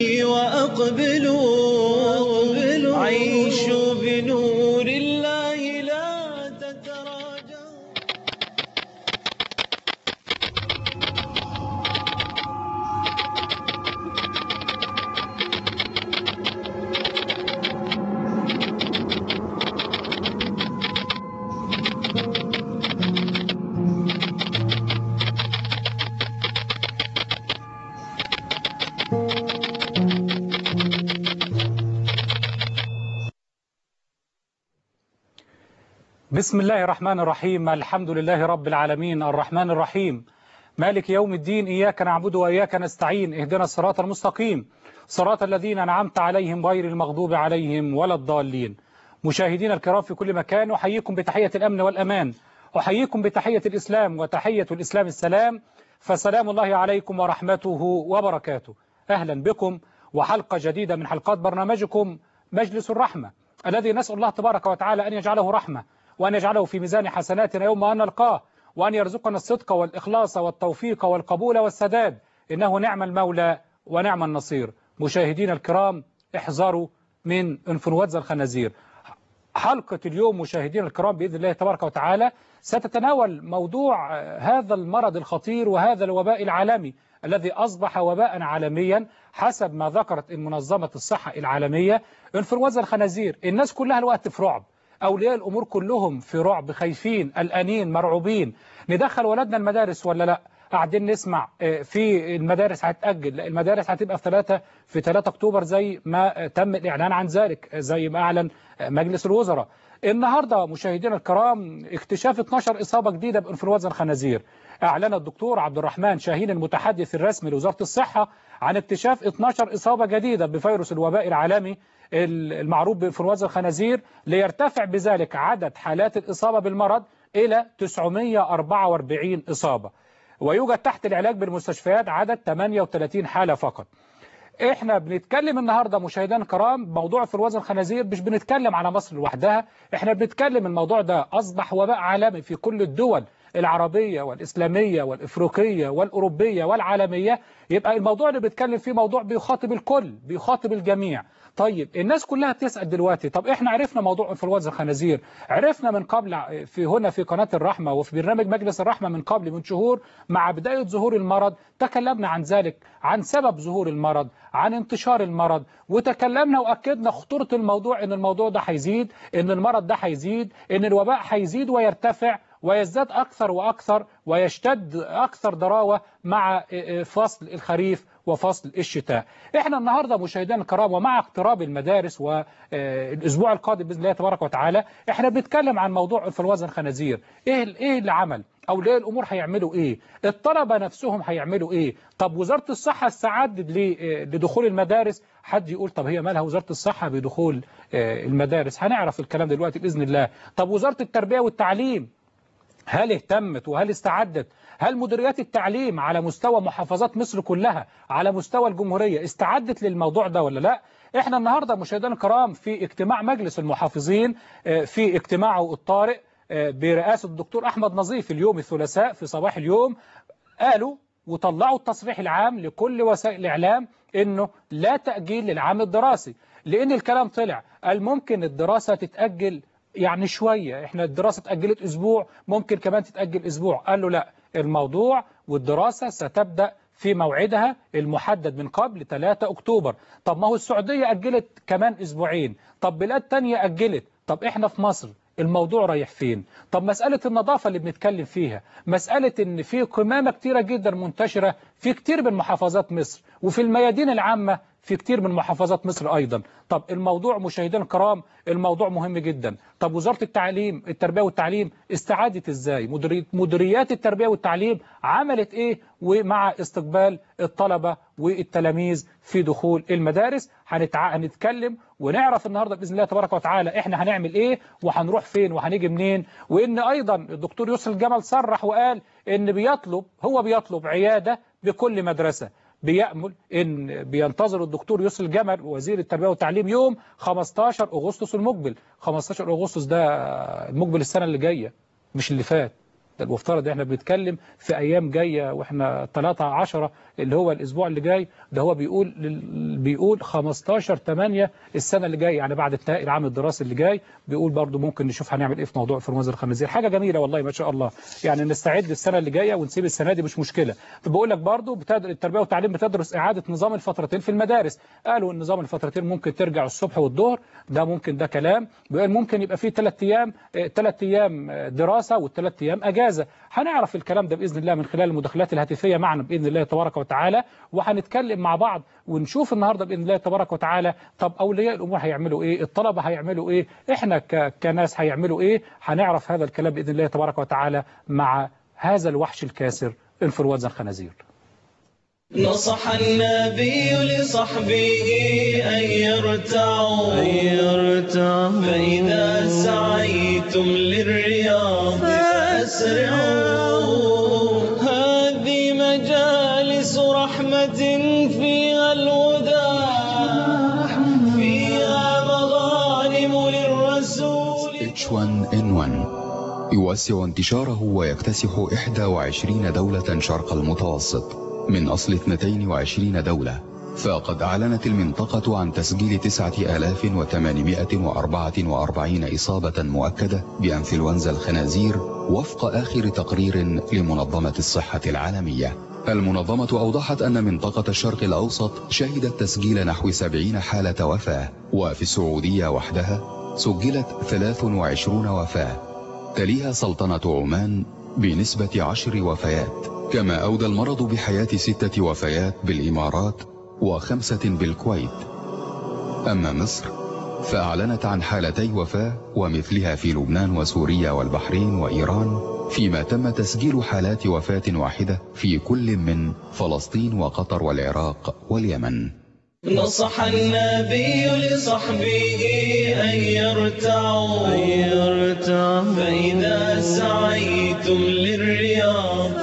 وأقبلوا عيشوا بنور الله لا تتراجعوا بسم الله الرحمن الرحيم الحمد لله رب العالمين الرحمن الرحيم مالك يوم الدين إياك نعبد وإياك نستعين اهدنا الصراط المستقيم صراط الذين أنعمت عليهم غير المغضوب عليهم ولا الضالين مشاهدينا الكرام في كل مكان أحييكم بتحية الأمن والأمان أحييكم بتحية الإسلام وتحية الإسلام السلام فسلام الله عليكم ورحمته وبركاته أهلا بكم وحلقة جديدة من حلقات برنامجكم مجلس الرحمة الذي نسأل الله تبارك وتعالى أن يجعله رحمة وأن يجعله في ميزان حسناتنا يوم أن نلقاه وأن يرزقنا الصدق والإخلاص والتوفيق والقبول والسداد إنه نعم المولى ونعم النصير مشاهدينا الكرام احذروا من انفلونزا الخنازير حلقة اليوم مشاهدينا الكرام بإذن الله تبارك وتعالى ستتناول موضوع هذا المرض الخطير وهذا الوباء العالمي الذي أصبح وباء عالميا حسب ما ذكرت منظمة الصحة العالمية انفلونزا الخنازير الناس كلها الوقت في رعب أولياء الأمور كلهم في رعب خايفين قلقانين مرعوبين ندخل ولادنا المدارس ولا لا قاعدين نسمع في المدارس هتأجل لا المدارس هتبقى في 3 في 3 أكتوبر زي ما تم الإعلان عن ذلك زي ما أعلن مجلس الوزراء النهاردة مشاهدينا الكرام اكتشاف 12 إصابة جديدة بإنفلونزا الخنازير أعلن الدكتور عبد الرحمن شاهين المتحدث الرسمي لوزارة الصحة عن اكتشاف 12 إصابة جديدة بفيروس الوباء العالمي المعروف بإنفلونزا الخنازير ليرتفع بذلك عدد حالات الإصابة بالمرض إلى 944 إصابة ويوجد تحت العلاج بالمستشفيات عدد 38 حالة فقط احنا بنتكلم النهاردة مشاهدينا الكرام موضوع انفلونزا الخنازير مش بنتكلم على مصر لوحدها احنا بنتكلم الموضوع ده أصبح وباء عالمي في كل الدول العربية والإسلامية والإفريقية والأوروبية والعالمية يبقى الموضوع اللي بيتكلم فيه موضوع بيخاطب الكل بيخاطب الجميع طيب الناس كلها بتسأل دلوقتي طب احنا عرفنا موضوع انفلونزا الخنازير عرفنا من قبل في هنا في قناة الرحمة وفي برنامج مجلس الرحمة من قبل من شهور مع بداية ظهور المرض تكلمنا عن ذلك عن سبب ظهور المرض عن انتشار المرض وتكلمنا وأكدنا خطورة الموضوع ان الموضوع ده هيزيد ان المرض ده هيزيد ان الوباء هيزيد ويرتفع ويزداد أكثر وأكثر ويشتد أكثر ضراوة مع فصل الخريف وفصل الشتاء احنا النهاردة مشاهدينا الكرام ومع اقتراب المدارس والاسبوع القادم باذن الله تبارك وتعالى احنا بنتكلم عن موضوع انفلونزا الخنازير ايه ايه اللي عمل اولياء الامور هيعملوا ايه الطلبه نفسهم هيعملوا ايه طب وزاره الصحه استعدت لدخول المدارس حد يقول طب هي مالها وزاره الصحه بدخول المدارس هنعرف الكلام دلوقتي باذن الله طب وزاره التربيه والتعليم هل اهتمت وهل استعدت هل مديريات التعليم على مستوى محافظات مصر كلها على مستوى الجمهورية استعدت للموضوع ده ولا لا احنا النهاردة مشاهدينا الكرام في اجتماع مجلس المحافظين في اجتماعه الطارئ برئاسة الدكتور أحمد نظيف اليوم الثلاثاء في صباح اليوم قالوا وطلعوا التصريح العام لكل وسائل الإعلام انه لا تأجيل للعام الدراسي لان الكلام طلع قال ممكن الدراسة تتأجل يعني شوية احنا الدراسة اتأجلت اسبوع ممكن كمان تتأجل اسبوع قال له لا الموضوع والدراسة ستبدأ في موعدها المحدد من قبل 3 أكتوبر طب ما هو السعودية أجلت كمان أسبوعين طب بلاد تانية أجلت طب إحنا في مصر الموضوع رايح فين طب مسألة النظافة اللي بنتكلم فيها مسألة ان في قمامة كتيرة جدا منتشرة في كتير من محافظات مصر وفي الميادين العامة في كتير من محافظات مصر أيضا طب الموضوع مشاهدينا الكرام الموضوع مهم جدا طب وزارة التعليم التربية والتعليم استعادت ازاي مديري مديريات التربية والتعليم عملت ايه ومع استقبال الطلبة والتلاميذ في دخول المدارس هنتع... هنتكلم ونعرف النهاردة بإذن الله تبارك وتعالى احنا هنعمل ايه وهنروح فين وهنيجي منين وان ايضا الدكتور يسر الجمل صرح وقال ان بيطلب هو بيطلب عيادة بكل مدرسة بيأمل ان بينتظر الدكتور يسر الجمل وزير التربية والتعليم يوم 15 أغسطس المقبل 15 أغسطس ده المقبل السنة اللي جاية مش اللي فات ده المفترض احنا بنتكلم في ايام جايه واحنا 3 10 اللي هو الاسبوع اللي جاي ده هو بيقول لل- بيقول 15 8 السنه اللي جايه يعني بعد انتهاء العام الدراسي اللي جاي بيقول برضو ممكن نشوف هنعمل ايه في موضوع انفلونزا الخنازير حاجه جميله والله ما شاء الله يعني نستعد للسنه اللي جايه ونسيب السنه دي مش مشكله بقول لك برضو بتدر... التربيه والتعليم بتدرس اعاده نظام الفترتين في المدارس قالوا ان نظام الفترتين ممكن ترجع الصبح والظهر ده ممكن ده كلام بيقول ممكن يبقى فيه ثلاث ايام ثلاث ايام آه، دراسه والثلاث ايام اجازه هنعرف الكلام ده باذن الله من خلال المداخلات الهاتفيه معنا باذن الله تبارك وتعالى وهنتكلم مع بعض ونشوف النهارده باذن الله تبارك وتعالى طب اولياء الامور هيعملوا ايه الطلبه هيعملوا ايه احنا ك... كناس هيعملوا ايه هنعرف هذا الكلام باذن الله تبارك وتعالى مع هذا الوحش الكاسر انفلونزا الخنازير نصح النبي لصحبه أن يرتعوا أن يرتعوا فإذا سعيتم للرياض فأسرعوا هذه مجالس رحمة فيها الهدى فيها مغانم للرسول H1N1 يوسع انتشاره ويكتسح 21 دولة شرق المتوسط من أصل 22 دولة فقد أعلنت المنطقة عن تسجيل 9844 إصابة مؤكدة بأنفلونزا الخنازير وفق آخر تقرير لمنظمة الصحة العالمية المنظمة أوضحت أن منطقة الشرق الأوسط شهدت تسجيل نحو 70 حالة وفاة وفي السعودية وحدها سجلت 23 وفاة تليها سلطنة عمان بنسبة عشر وفيات كما أودى المرض بحياة ستة وفيات بالإمارات وخمسة بالكويت أما مصر فأعلنت عن حالتي وفاة ومثلها في لبنان وسوريا والبحرين وإيران فيما تم تسجيل حالات وفاة واحدة في كل من فلسطين وقطر والعراق واليمن نصح النبي لصحبه أن يرتعوا أن يرتعوا فإذا سعيتم للرياض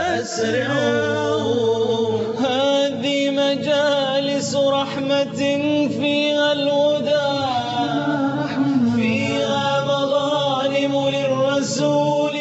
فأسرعوا هذه مجالس رحمة فيها الهدى فيها مغانم للرسول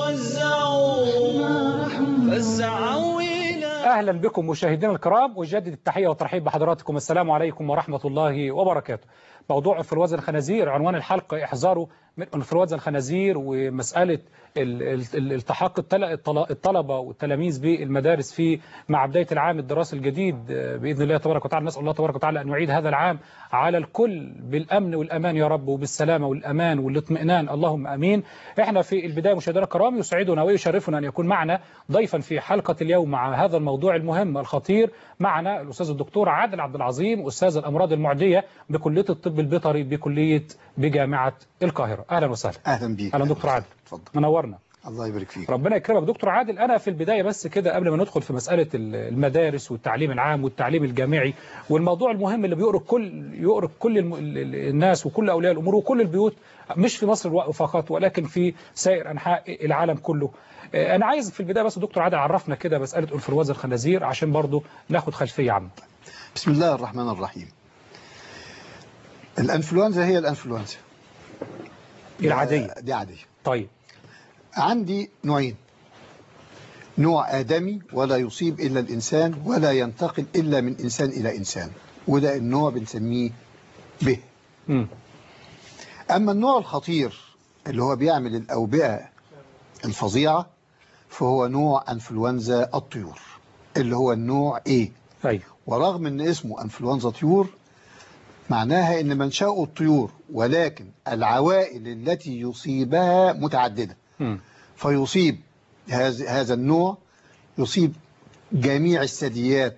توزعوا فاسعوا إلى اهلا بكم مشاهدينا الكرام واجدد التحيه والترحيب بحضراتكم السلام عليكم ورحمه الله وبركاته. موضوع انفلونزا الخنازير عنوان الحلقه احذاره من انفلونزا الخنازير ومساله ال- ال- ال- التحاق التل- الطل- الطلبه والتلاميذ بالمدارس في مع بدايه العام الدراسي الجديد آه، باذن الله تبارك وتعالى نسال الله تبارك وتعالى ان يعيد هذا العام على الكل بالامن والامان يا رب وبالسلامه والامان والاطمئنان اللهم امين. احنا في البدايه مشاهدينا الكرام يسعدنا ويشرفنا ان يكون معنا ضيفا في حلقه اليوم مع هذا الموضوع المهم الخطير معنا الاستاذ الدكتور عادل عبد العظيم استاذ الامراض المعديه بكليه الطب البيطري بكليه بجامعه القاهره اهلا وسهلا اهلا بيك اهلا دكتور عادل اتفضل منورنا الله يبارك فيك ربنا يكرمك دكتور عادل انا في البدايه بس كده قبل ما ندخل في مساله ال- المدارس والتعليم العام والتعليم الجامعي والموضوع المهم اللي بيؤرق كل يؤرق كل الم- ال- ال- الناس وكل اولياء الامور وكل البيوت مش في مصر فقط ولكن في سائر انحاء العالم كله آه، انا عايز في البدايه بس دكتور عادل عرفنا كده مساله انفلونزا الخنازير عشان برضو ناخد خلفيه عنه بسم الله الرحمن الرحيم الانفلونزا هي الانفلونزا العاديه دي عاديه طيب عندي نوعين نوع آدمي ولا يصيب إلا الإنسان ولا ينتقل إلا من إنسان إلى إنسان وده النوع بنسميه به امم أما النوع الخطير اللي هو بيعمل الأوبئة الفظيعة فهو نوع أنفلونزا الطيور اللي هو النوع A ايوه ورغم ان اسمه انفلونزا طيور معناها ان منشأه الطيور ولكن العوائل التي يصيبها متعددة امم فيصيب هذا هذا النوع يصيب جميع الثدييات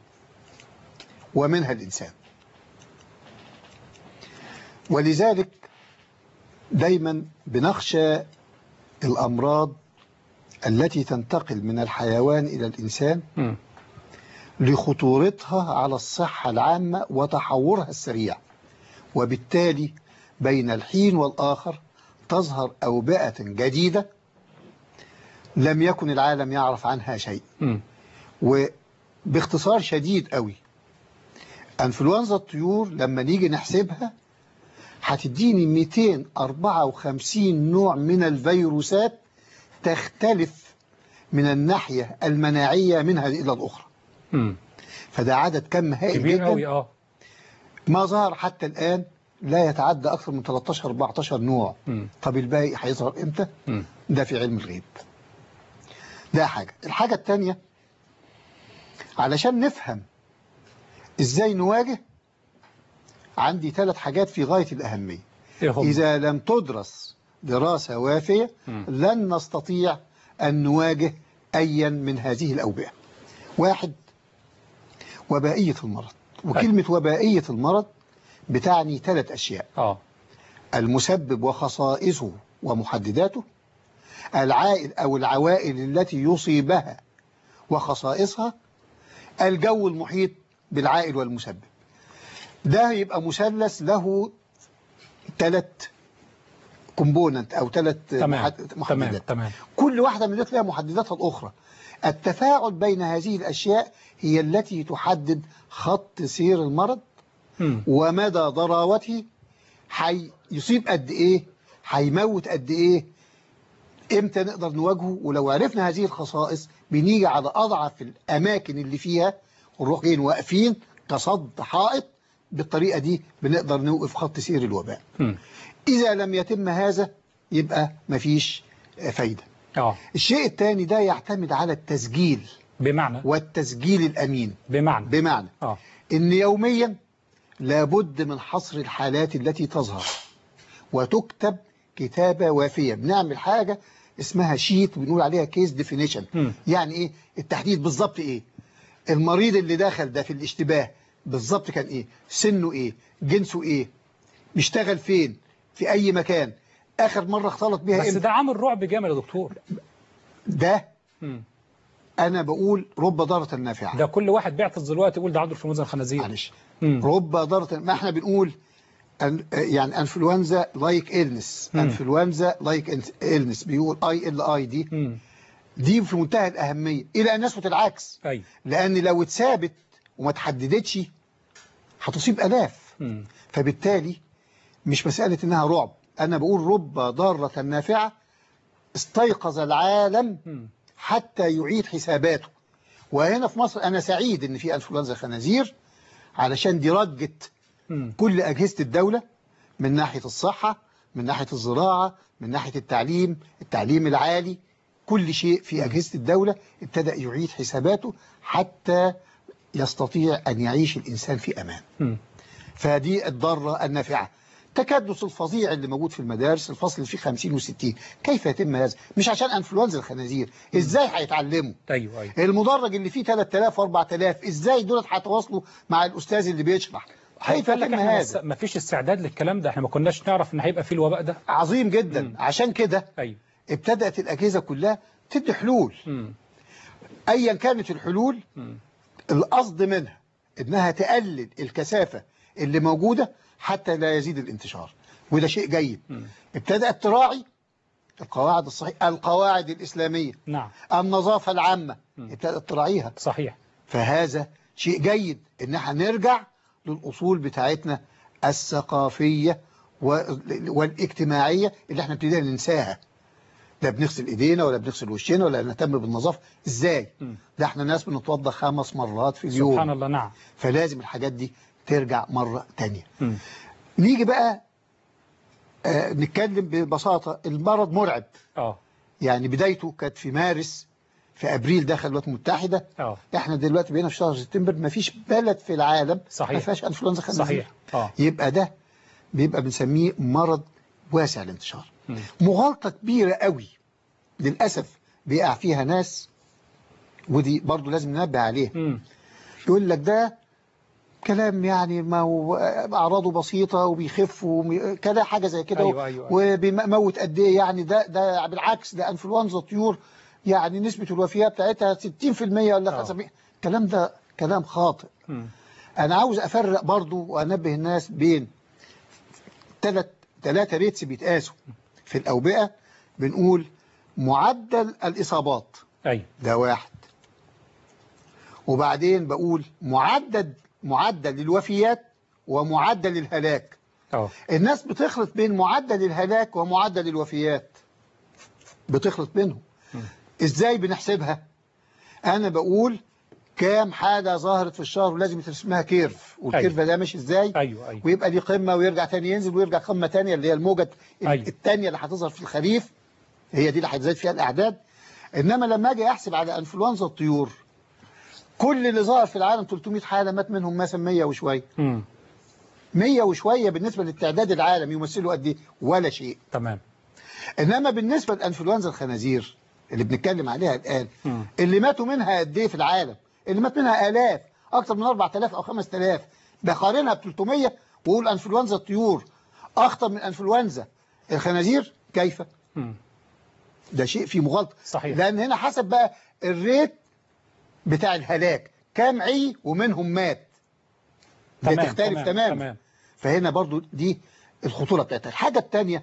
ومنها الإنسان ولذلك دايما بنخشى الأمراض التي تنتقل من الحيوان إلى الإنسان امم لخطورتها على الصحة العامة وتحورها السريع وبالتالي بين الحين والآخر تظهر أوبئة جديدة لم يكن العالم يعرف عنها شيء امم وباختصار شديد قوي انفلونزا الطيور لما نيجي نحسبها هتديني 254 نوع من الفيروسات تختلف من الناحية المناعية منها إلى الأخرى مم. فده عدد كم هائل كبير جدا قوي اه ما ظهر حتى الآن لا يتعدى أكثر من 13 14 نوع مم. طب الباقي هيظهر إمتى مم. ده في علم الغيب ده حاجة الحاجة التانية علشان نفهم إزاي نواجه عندي ثلاث حاجات في غاية الأهمية ايه هم إذا لم تدرس دراسة وافية مم. لن نستطيع أن نواجه أيا من هذه الأوبئة واحد وبائية المرض وكلمة وبائية المرض بتعني ثلاث أشياء اه المسبب وخصائصه ومحدداته العائل أو العوائل التي يصيبها وخصائصها الجو المحيط بالعائل والمسبب ده يبقى مثلث له ثلاث كومبوننت أو ثلاث تمام تمام محددات تمام كل واحدة من دول لها محدداتها الأخرى التفاعل بين هذه الأشياء هي التي تحدد خط سير المرض مم. ومدى ضراوته هيصيب قد ايه هيموت قد ايه امتى نقدر نواجهه ولو عرفنا هذه الخصائص بنيجي على اضعف الاماكن اللي فيها ونروح جايين واقفين كصد حائط بالطريقه دي بنقدر نوقف خط سير الوباء مم. اذا لم يتم هذا يبقى مفيش فايده اه الشيء الثاني ده يعتمد على التسجيل بمعنى والتسجيل الامين بمعنى بمعنى اه ان يوميا لابد من حصر الحالات التي تظهر وتكتب كتابة وافية بنعمل حاجة اسمها شيت بنقول عليها كيس ديفينيشن مم. يعني ايه التحديد بالظبط ايه المريض اللي دخل ده في الاشتباه بالظبط كان ايه سنه ايه جنسه ايه بيشتغل فين في اي مكان اخر مرة اختلط بيها بس امتى ده عامل رعب جامد يا دكتور ده مم. انا بقول رب ضارة نافعة ده كل واحد بيعطس دلوقتي يقول ده عنده انفلونزا الخنازير معلش مم. رب ضارة ما احنا بنقول أن يعني انفلونزا لايك إلنس مم. انفلونزا لايك إلنس بيقول اي ال اي دي مم. دي في منتهى الأهمية إلى أن نثبت العكس ايوه لأن لو اتثابت وما تحددتش هتصيب آلاف مم. فبالتالي مش مسألة إنها رعب أنا بقول رب ضارة نافعة استيقظ العالم مم. حتى يعيد حساباته وهنا في مصر أنا سعيد إن في انفلونزا خنازير علشان دي رجت مم. كل أجهزة الدولة من ناحية الصحة من ناحية الزراعة من ناحية التعليم التعليم العالي كل شيء في أجهزة الدولة ابتدأ يعيد حساباته حتى يستطيع أن يعيش الإنسان في أمان مم. فدي الضارة النافعة تكدس الفظيع اللي موجود في المدارس الفصل اللي فيه 50 و60 كيف يتم هذا مش عشان انفلونزا الخنازير ازاي هيتعلموا ايوه ايوه المدرج اللي فيه 3000 و4000 ازاي دول هيتواصلوا مع الاستاذ اللي بيشرح كيف قال لك يتم احنا هذا ما فيش استعداد للكلام ده احنا ما كناش نعرف ان هيبقى فيه الوباء ده عظيم جدا مم. عشان كده ايوه ابتدأت الأجهزة كلها تدي حلول مم. أيا كانت الحلول مم. القصد منها إنها تقلل الكثافة اللي موجودة حتى لا يزيد الانتشار وده شيء جيد مم. ابتدأت تراعي القواعد الصحيحة القواعد الإسلامية نعم النظافة العامة مم. ابتدأت تراعيها صحيح فهذا شيء جيد إن احنا نرجع للأصول بتاعتنا الثقافية و- والاجتماعية اللي احنا ابتدينا ننساها لا بنغسل ايدينا ولا بنغسل وشنا ولا نهتم بالنظافة ازاي مم. ده احنا ناس بنتوضى خمس مرات في اليوم سبحان الله نعم فلازم الحاجات دي ترجع مرة تانية مم. نيجي بقى آه نتكلم ببساطة المرض مرعب اه يعني بدايته كانت في مارس في ابريل دخل الولايات المتحدة اه احنا دلوقتي بقينا في شهر سبتمبر مفيش بلد في العالم صحيح. ما فيهاش انفلونزا خنازير صحيح اه يبقى ده بيبقى بنسميه مرض واسع الانتشار مم. مغالطة كبيرة قوي للأسف بيقع فيها ناس ودي برضو لازم ننبه عليها مم. يقول لك ده كلام يعني ما هو أعراضه بسيطة وبيخف ومي- كده حاجة زي كده أيوة، أيوة، أيوة. وبيموت قد إيه يعني ده ده بالعكس ده أنفلونزا طيور يعني نسبة الوفيات بتاعتها 60% ولا آه. 75% الكلام ده كلام خاطئ مم. أنا عاوز أفرق برضو وأنبه الناس بين ثلاث ثلاثة ريتس بيتقاسوا في الأوبئة بنقول معدل الإصابات ايوه ده واحد وبعدين بقول معدل معدل الوفيات ومعدل الهلاك اه الناس بتخلط بين معدل الهلاك ومعدل الوفيات بتخلط بينهم ازاي بنحسبها انا بقول كام حاجة ظهرت في الشهر ولازم اسمها كيرف والكيرف ده ماشي ازاي ايوه ايوه ويبقى دي قمة ويرجع تاني ينزل ويرجع قمة تانية اللي هي الموجة أيوة. التانية اللي هتظهر في الخريف هي دي اللي هتزيد فيها الأعداد إنما لما أجي أحسب على أنفلونزا الطيور كل اللي ظهر في العالم 300 حالة مات منهم مثلا 100 وشوية مم. 100 وشوية بالنسبة للتعداد العالم يمثلوا قد إيه ولا شيء تمام إنما بالنسبة لأنفلونزا الخنازير اللي بنتكلم عليها الآن مم. اللي ماتوا منها قد إيه في العالم اللي مات منها آلاف أكثر من 4000 أو 5000 بقارنها ب 300 وأقول أنفلونزا الطيور أخطر من أنفلونزا الخنازير كيف؟ مم. ده شيء فيه مغالطة صحيح. لأن هنا حسب بقى الريت بتاع الهلاك كام عي ومنهم مات تمام بتختلف تمام تماما تمام فهنا برضو دي الخطورة بتاعتها الحاجة التانية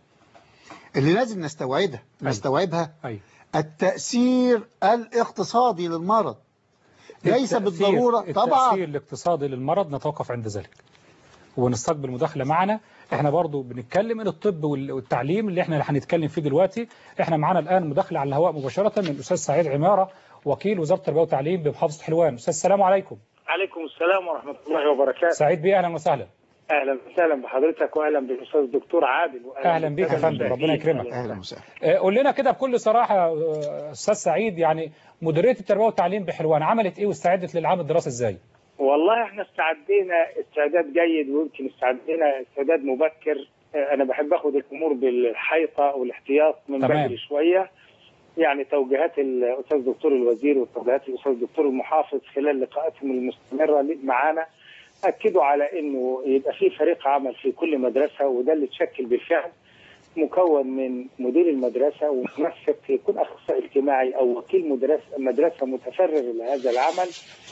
اللي لازم نستوعبها نستوعبها ايوه التأثير الاقتصادي للمرض ليس التأثير- بالضرورة طبعا التأثير الاقتصادي للمرض نتوقف عند ذلك ونستقبل مداخلة معنا احنا برضو بنتكلم من الطب وال- والتعليم اللي احنا هنتكلم فيه دلوقتي احنا معانا الآن مداخلة على الهواء مباشرة من الأستاذ سعيد عمارة وكيل وزارة التربية والتعليم بمحافظة حلوان أستاذ السلام عليكم عليكم السلام ورحمة الله وبركاته سعيد بيه أهلا وسهلا أهلا وسهلا بحضرتك وأهلا بالأستاذ الدكتور عادل وأهلا أهلا بيك يا بالسادة فندم، ربنا المشاهدين. يكرمك. أهلا وسهلا آه، قول لنا كده بكل صراحة آه، أستاذ سعيد يعني مديرية التربية والتعليم بحلوان عملت إيه واستعدت للعام الدراسي إزاي؟ والله احنا استعدينا استعداد جيد ويمكن استعدينا استعداد مبكر آه، أنا بحب أخذ الأمور بالحيطة والاحتياط من تمام. بدري شوية يعني توجيهات الأستاذ الدكتور الوزير وتوجيهات الأستاذ الدكتور المحافظ خلال لقاءاتهم المستمرة معنا أكدوا على أنه يبقى في فريق عمل في كل مدرسة وده اللي تشكل بالفعل مكون من مدير المدرسة ومنسق يكون أخصائي اجتماعي أو وكيل مدرسة مدرسة متفرغ لهذا العمل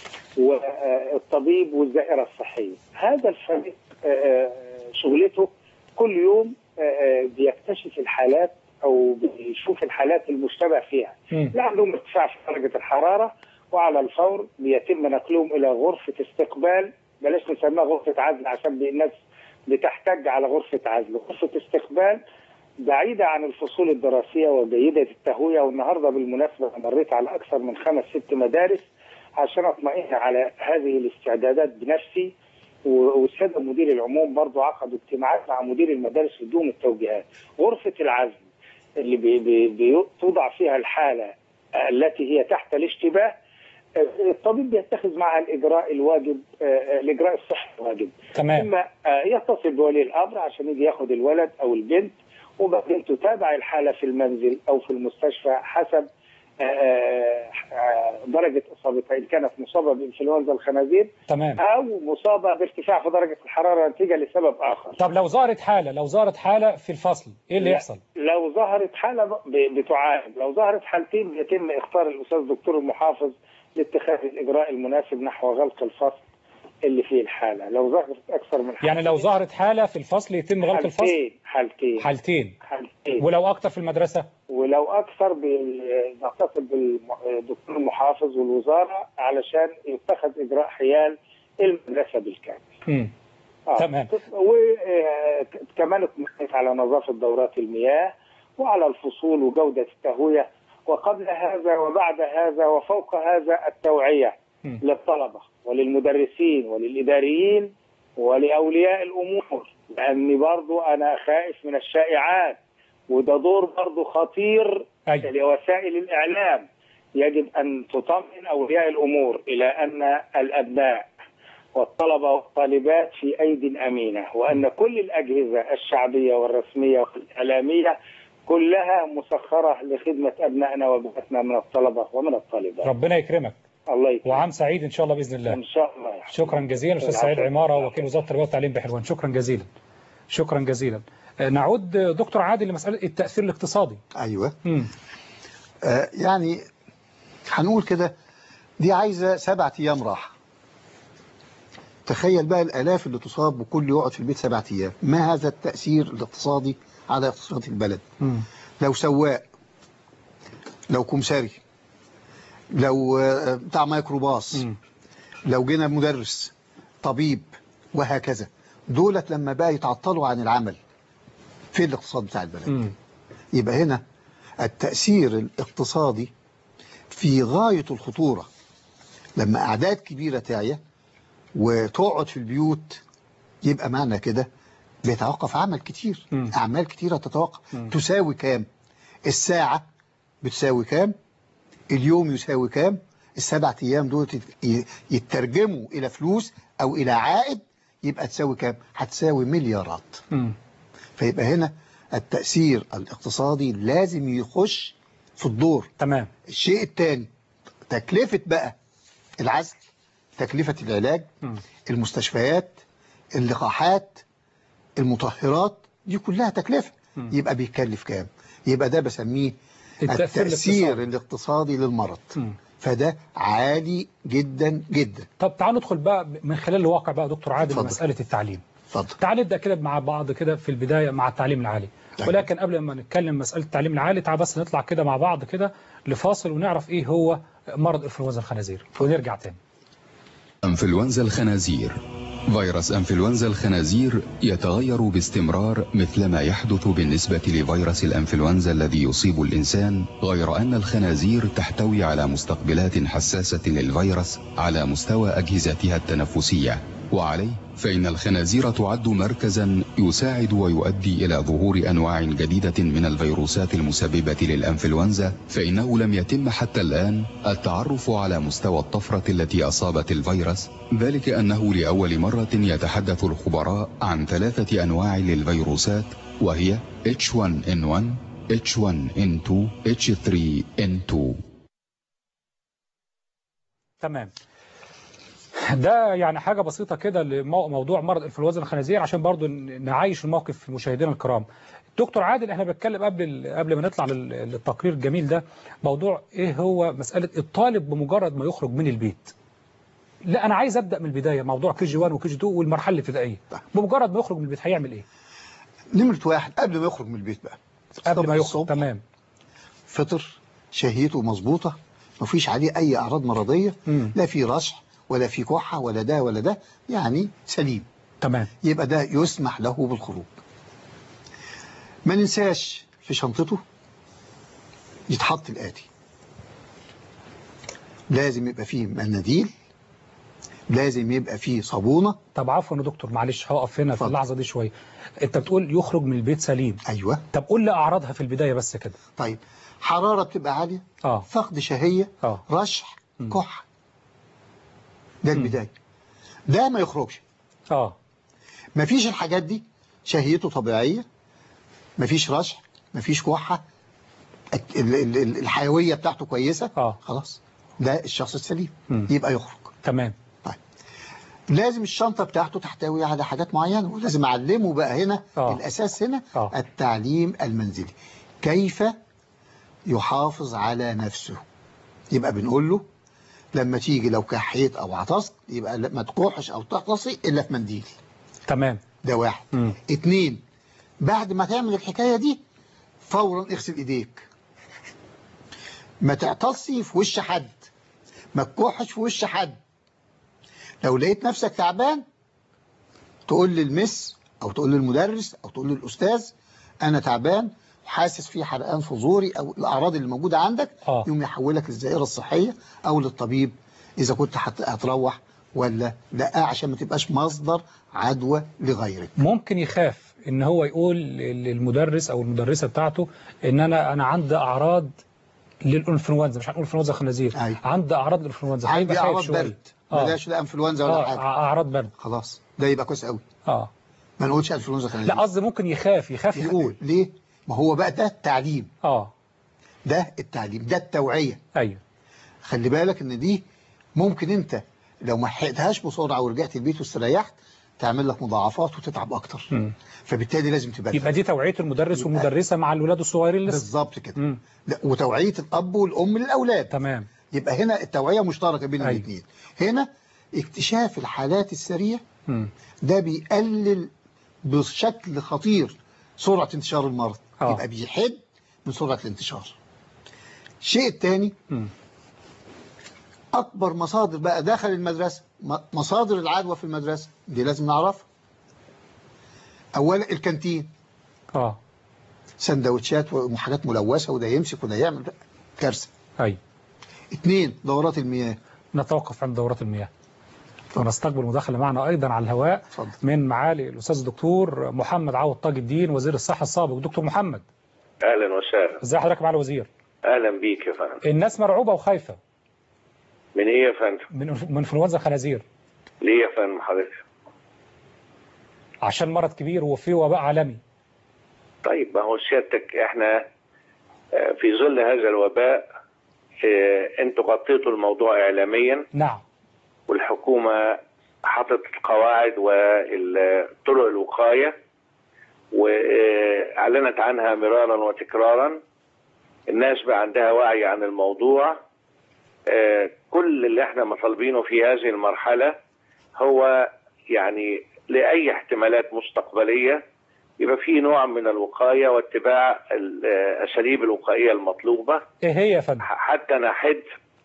والطبيب والزائرة الصحية هذا الفريق آه، آه، شغلته كل يوم آه، آه، بيكتشف الحالات أو بيشوف الحالات المشتبه فيها مم. لا عندهم ارتفاع في درجة الحرارة وعلى الفور بيتم نقلهم إلى غرفة استقبال بلاش نسميها غرفة عزل عشان الناس بتحتج على غرفة عزل غرفة استقبال بعيدة عن الفصول الدراسية وجيدة التهوية والنهاردة بالمناسبة أنا مريت على أكثر من خمس ست مدارس عشان أطمئن على هذه الاستعدادات بنفسي و- والسادة مدير العموم برضو عقدوا اجتماعات مع مدير المدارس لدون التوجيهات غرفة العزل اللي بي بي بي توضع فيها الحالة التي هي تحت الاشتباه الطبيب يتخذ معها الإجراء الواجب آه، الإجراء الصحي الواجب تمام ثم آه، يتصل بولي الامر عشان يجي ياخد الولد او البنت وبعدين تتابع الحاله في المنزل او في المستشفى حسب آه، آه، آه، درجه اصابتها ان كانت مصابه بانفلونزا الخنازير تمام او مصابه بارتفاع في درجه الحراره نتيجه لسبب اخر. طب لو ظهرت حالة لو ظهرت حالة في الفصل إيه اللي لا. يحصل؟ لو ظهرت حاله ب- بتعالج، لو ظهرت حالتين يتم اختار الاستاذ الدكتور المحافظ لاتخاذ الاجراء المناسب نحو غلق الفصل اللي فيه الحاله، لو ظهرت اكثر من يعني لو ظهرت حالة في الفصل يتم غلق الفصل حالتين حالتين حالتين حالتين ولو أكتر في المدرسة ولو اكثر بال- نتصل بالدكتور المحافظ والوزاره علشان يتخذ اجراء حيال المدرسه بالكامل. مم. آه. تمام. وكمان اطمئنت على نظافه دورات المياه وعلى الفصول وجوده التهويه وقبل هذا وبعد هذا وفوق هذا التوعيه مم. للطلبه وللمدرسين وللاداريين ولاولياء الامور لاني برضو انا خائف من الشائعات وده دور برضو خطير أيوة. لوسائل الاعلام يجب ان تطمئن اولياء الامور الى ان الابناء والطلبه والطالبات في ايد امينه وان كل الاجهزه الشعبيه والرسميه والاعلاميه كلها مسخره لخدمه ابنائنا وبناتنا من الطلبه ومن الطالبات. ربنا يكرمك الله يكرمك. وعام سعيد إن شاء الله بإذن الله ان شاء الله يا حبيبي. شكرا جزيلا أستاذ العفو. سعيد عمارة وكيل وزارة التربية والتعليم بحلوان شكرا جزيلا شكرا جزيلا آه، نعود آه، دكتور عادل لمسألة التأثير الاقتصادي أيوة مم. آه يعني هنقول كده دي عايزة سبعة أيام راحة تخيل بقى الآلاف اللي تصاب وكل يقعد في البيت سبعة أيام ما هذا التأثير الاقتصادي على اقتصاد البلد مم. لو سواق لو كمساري لو آه، بتاع ميكروباص مم. لو جينا مدرس طبيب وهكذا دولت لما بقى يتعطلوا عن العمل في الاقتصاد بتاع البلد مم. يبقى هنا التأثير الاقتصادي في غاية الخطورة لما أعداد كبيرة تعيا وتقعد في البيوت يبقى معنى كده بيتوقف عمل كتير مم. أعمال كتيرة تتوقف مم. تساوي كام الساعة بتساوي كام اليوم يساوي كام السبع أيام دول تت- ي- يترجموا إلى فلوس أو إلى عائد يبقى تساوي كام هتساوي مليارات مم. فيبقى هنا التأثير الاقتصادي لازم يخش في الدور تمام الشيء الثاني تكلفة بقى العزل تكلفة العلاج مم. المستشفيات اللقاحات المطهرات دي كلها تكلفة مم. يبقى بيكلف كام يبقى ده بسميه التأثير التأثير الاقتصادي. الاقتصادي للمرض مم. فده عالي جدا جدا طب تعالوا ندخل بقى من خلال الواقع بقى دكتور عادل اتفضل. مسألة التعليم اتفضل تعال نبدأ كده مع بعض كده في البداية مع التعليم العالي طيب. ولكن قبل ما نتكلم مسألة التعليم العالي تعال بس نطلع كده مع بعض كده لفاصل ونعرف ايه هو مرض انفلونزا الخنازير ونرجع تاني أنفلونزا الخنازير فيروس أنفلونزا الخنازير يتغير باستمرار مثل ما يحدث بالنسبة لفيروس الأنفلونزا الذي يصيب الإنسان غير أن الخنازير تحتوي على مستقبلات حساسة للفيروس على مستوى أجهزتها التنفسية وعليه فإن الخنازير تعد مركزا يساعد ويؤدي إلى ظهور أنواع جديدة من الفيروسات المسببة للأنفلونزا فإنه لم يتم حتى الآن التعرف على مستوى الطفرة التي أصابت الفيروس ذلك أنه لأول مرة يتحدث الخبراء عن ثلاثة أنواع للفيروسات وهي H1N1 H1N2 H3N2 تمام ده يعني حاجة بسيطة كده لموضوع مرض انفلونزا الخنازير عشان برضو ن- نعيش الموقف في مشاهدينا الكرام دكتور عادل احنا بنتكلم قبل ال- قبل ما نطلع لل- للتقرير الجميل ده موضوع ايه هو مسألة الطالب بمجرد ما يخرج من البيت لا انا عايز ابدا من البدايه موضوع كي جي 1 وكي جي 2 والمرحله الابتدائيه بمجرد ما يخرج من البيت هيعمل ايه نمرة واحد قبل ما يخرج من البيت بقى قبل ما يخرج الصبح تمام فطر شهيته مظبوطة مفيش عليه أي أعراض مرضية مم. لا في رشح ولا في كحة ولا ده ولا ده يعني سليم تمام يبقى ده يسمح له بالخروج ما ننساش في شنطته يتحط الآتي لازم يبقى فيه مناديل لازم يبقى فيه صابونة طب عفوا يا دكتور معلش هقف هنا في اتفضل. اللحظه دي شويه انت بتقول يخرج من البيت سليم أيوة طب قول لي اعراضها في البدايه بس كده طيب حرارة بتبقى عالية اه فقد شهية اه رشح مم. كحة ده البداية ده ما يخرجش اه مفيش الحاجات دي شهيته طبيعية مفيش رشح مفيش كحة الك- ال- ال- ال- الحيوية بتاعته كويسة اه خلاص ده الشخص السليم مم. يبقى يخرج تمام طيب لازم الشنطة بتاعته تحتوي على حاجات معينة ولازم أعلمه بقى هنا آه. الأساس هنا آه. التعليم المنزلي كيف يحافظ على نفسه يبقى بنقول له لما تيجي لو كحيت أو عطست يبقى لا- ما تكحش أو تعطسي إلا في منديل تمام ده واحد مم. اتنين بعد ما تعمل الحكاية دي فورا اغسل ايديك ما تعطسي في وش حد ما تكحش في وش حد لو لقيت نفسك تعبان تقول للمس او تقول للمدرس او تقول للاستاذ انا تعبان حاسس في حرقان في زوري او الاعراض اللي موجوده عندك آه. يقوم يحولك للزائره الصحيه او للطبيب اذا كنت هت- هتروح ولا لا عشان ما تبقاش مصدر عدوى لغيرك ممكن يخاف ان هو يقول للمدرس او المدرسه بتاعته ان انا انا عندي اعراض للانفلونزا مش هنقول انفلونزا خنازير أيوة. عندي اعراض الانفلونزا عندي هيبقى خايف اعراض شوية. برد اه بلاش لا انفلونزا ولا اه حاجه اعراض برد خلاص ده يبقى كويس قوي اه ما نقولش انفلونزا خنازير لا قصدي ممكن يخاف يخاف يقول ليه ما هو بقى ده التعليم اه ده التعليم ده التوعيه ايوه خلي بالك ان دي ممكن انت لو ما حققتهاش بسرعه ورجعت البيت واستريحت تعمل لك مضاعفات وتتعب اكتر مم. فبالتالي لازم تبقى يبقى دي توعيه المدرس والمدرسه مع الولاد الصغيرين لسه بالظبط كده مم. لا، وتوعيه الاب والام للاولاد تمام يبقى هنا التوعيه مشتركه بين أيوة. الاثنين هنا اكتشاف الحالات السريه مم. ده بيقلل بشكل خطير سرعة انتشار المرض آه. يبقى بيحد من سرعة الانتشار الشيء الثاني مم. أكبر مصادر بقى داخل المدرسة م- مصادر العدوى في المدرسة دي لازم نعرفها أولا الكانتين اه سندوتشات وحاجات ملوثة وده يمسك وده يعمل كارثة أي اثنين دورات المياه نتوقف عند دورات المياه ونستقبل مداخلة معنا أيضا على الهواء اتفضل. من معالي الأستاذ الدكتور محمد عوض طاج الدين وزير الصحة السابق دكتور محمد اهلا وسهلا ازي حضرتك مع الوزير اهلا بيك يا فندم الناس مرعوبة وخايفة من ايه يا فندم من من انفلونزا الخنازير ليه يا فندم حضرتك عشان مرض كبير وفيه وباء عالمي طيب ما هو سيادتك احنا آه، في ظل هذا الوباء آه، انتوا غطيتوا الموضوع اعلاميا نعم والحكومه حطت القواعد وطرق الوقايه واعلنت عنها مرارا وتكرارا الناس بقى عندها وعي عن الموضوع آه، كل اللي احنا مطالبينه في هذه المرحله هو يعني لاي احتمالات مستقبليه يبقى في نوع من الوقايه واتباع الاساليب الوقائيه المطلوبه ايه هي يا فندم حتى نحد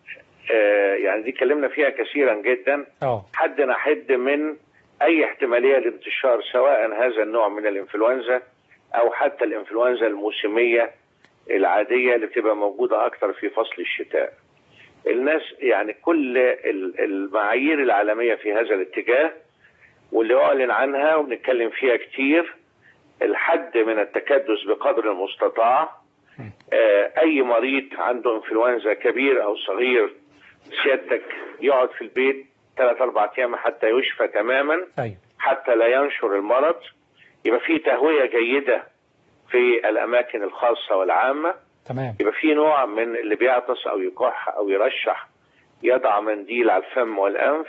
آه، يعني دي اتكلمنا فيها كثيرا جدا اه حد نحد من اي احتماليه لانتشار سواء هذا النوع من الانفلونزا او حتى الانفلونزا الموسميه العاديه اللي بتبقى موجوده اكثر في فصل الشتاء. الناس يعني كل ال- المعايير العالميه في هذا الاتجاه واللي اعلن عنها وبنتكلم فيها كتير الحد من التكدس بقدر المستطاع آه، اي مريض عنده انفلونزا كبير او صغير سيادتك يقعد في البيت ثلاث اربع ايام حتى يشفى تماما ايوه حتى لا ينشر المرض يبقى في تهويه جيده في الاماكن الخاصه والعامه تمام يبقى في نوع من اللي بيعطس او يكح او يرشح يضع منديل على الفم والانف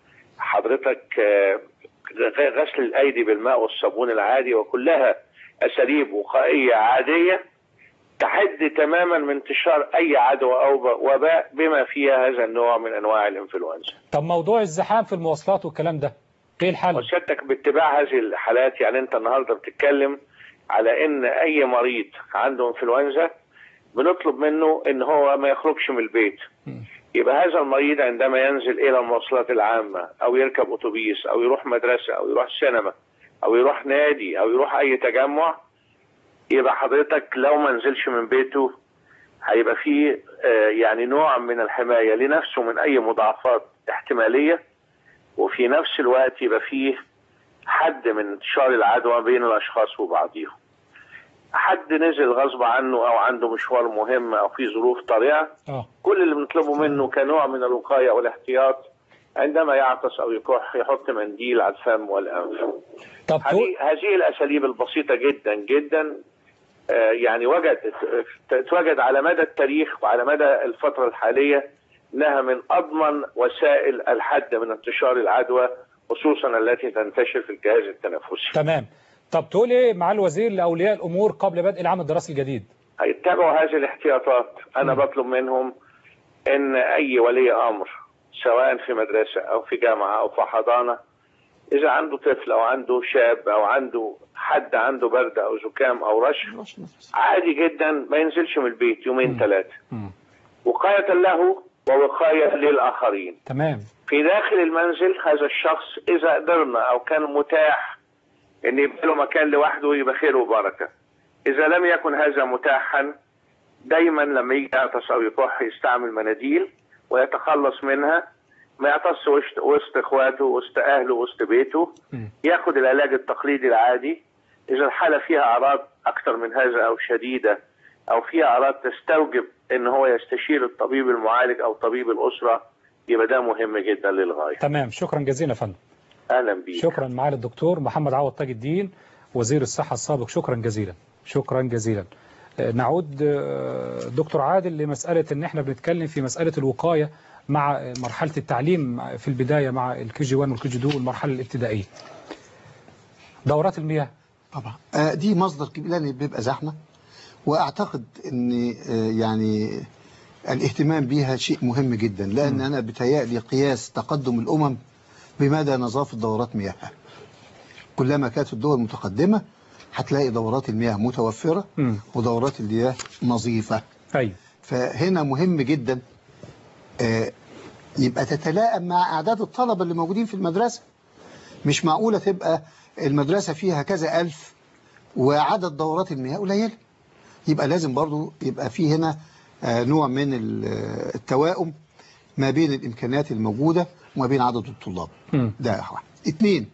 حضرتك آه، غ- غسل الايدي بالماء والصابون العادي وكلها اساليب وقائيه عاديه تحد تماما من انتشار اي عدوى او ب- وباء بما فيها هذا النوع من انواع الانفلونزا. طب موضوع الزحام في المواصلات والكلام ده ايه الحل وسيادتك باتباع هذه الحالات يعني انت النهارده بتتكلم على ان اي مريض عنده انفلونزا بنطلب منه ان هو ما يخرجش من البيت مم. يبقى هذا المريض عندما ينزل الى المواصلات العامه او يركب اتوبيس او يروح مدرسه او يروح سينما او يروح نادي او يروح اي تجمع يبقى حضرتك لو ما نزلش من بيته هيبقى فيه آه، يعني نوع من الحمايه لنفسه من اي مضاعفات احتماليه وفي نفس الوقت يبقى فيه حد من انتشار العدوى بين الاشخاص وبعضهم حد نزل غصب عنه او عنده مشوار مهم او في ظروف طارئه اه كل اللي بنطلبه منه كنوع من الوقايه والاحتياط عندما يعطس او يكح يحط منديل على الفم والانف طب تو... هذه هذه الاساليب البسيطه جدا جدا آه، يعني وجدت توجد على مدى التاريخ وعلى مدى الفتره الحاليه انها من اضمن وسائل الحد من انتشار العدوى خصوصا التي تنتشر في الجهاز التنفسي. تمام طب تقول ايه مع الوزير لاولياء الامور قبل بدء العام الدراسي الجديد هيتبعوا هذه الاحتياطات انا مم. بطلب منهم ان اي ولي امر سواء في مدرسه او في جامعه او في حضانه اذا عنده طفل او عنده شاب او عنده حد عنده برد او زكام او رشح عادي جدا ما ينزلش من البيت يومين مم. ثلاثه مم. وقايه له ووقايه للاخرين تمام في داخل المنزل هذا الشخص اذا قدرنا او كان متاح ان يبقى له مكان لوحده يبقى خير وبركه اذا لم يكن هذا متاحا دايما لما يجي يعطس او يكح يستعمل مناديل ويتخلص منها ما يعطس وسط وسط اخواته وسط اهله وسط بيته مم. ياخد العلاج التقليدي العادي اذا الحاله فيها اعراض اكثر من هذا او شديده او فيها اعراض تستوجب ان هو يستشير الطبيب المعالج او طبيب الاسره يبقى ده مهم جدا للغايه تمام شكرا جزيلا يا فندم اهلا بيك شكرا معالي الدكتور محمد عوض تاج الدين وزير الصحة السابق شكرا جزيلا شكرا جزيلا آه، نعود آه، دكتور عادل لمسألة ان احنا بنتكلم في مسألة الوقاية مع آه، مرحلة التعليم في البداية مع الكي جي 1 والكي جي 2 والمرحلة الابتدائية دورات المياه طبعا آه، دي مصدر كبير لان بيبقى زحمه واعتقد ان آه، يعني الاهتمام بيها شيء مهم جدا لان انا بتهيألي قياس تقدم الامم بمدى نظافه دورات مياهها كلما كانت الدول متقدمه هتلاقي دورات المياه متوفره مم. ودورات المياه نظيفه ايوه فهنا مهم جدا آه، يبقى تتلائم مع أعداد الطلبة اللي موجودين في المدرسة مش معقولة تبقى المدرسة فيها كذا ألف وعدد دورات المياه قليلة يبقى لازم برضو يبقى في هنا آه، نوع من ال- آه، التوائم ما بين الامكانيات الموجوده وما بين عدد الطلاب مم. ده واحد اثنين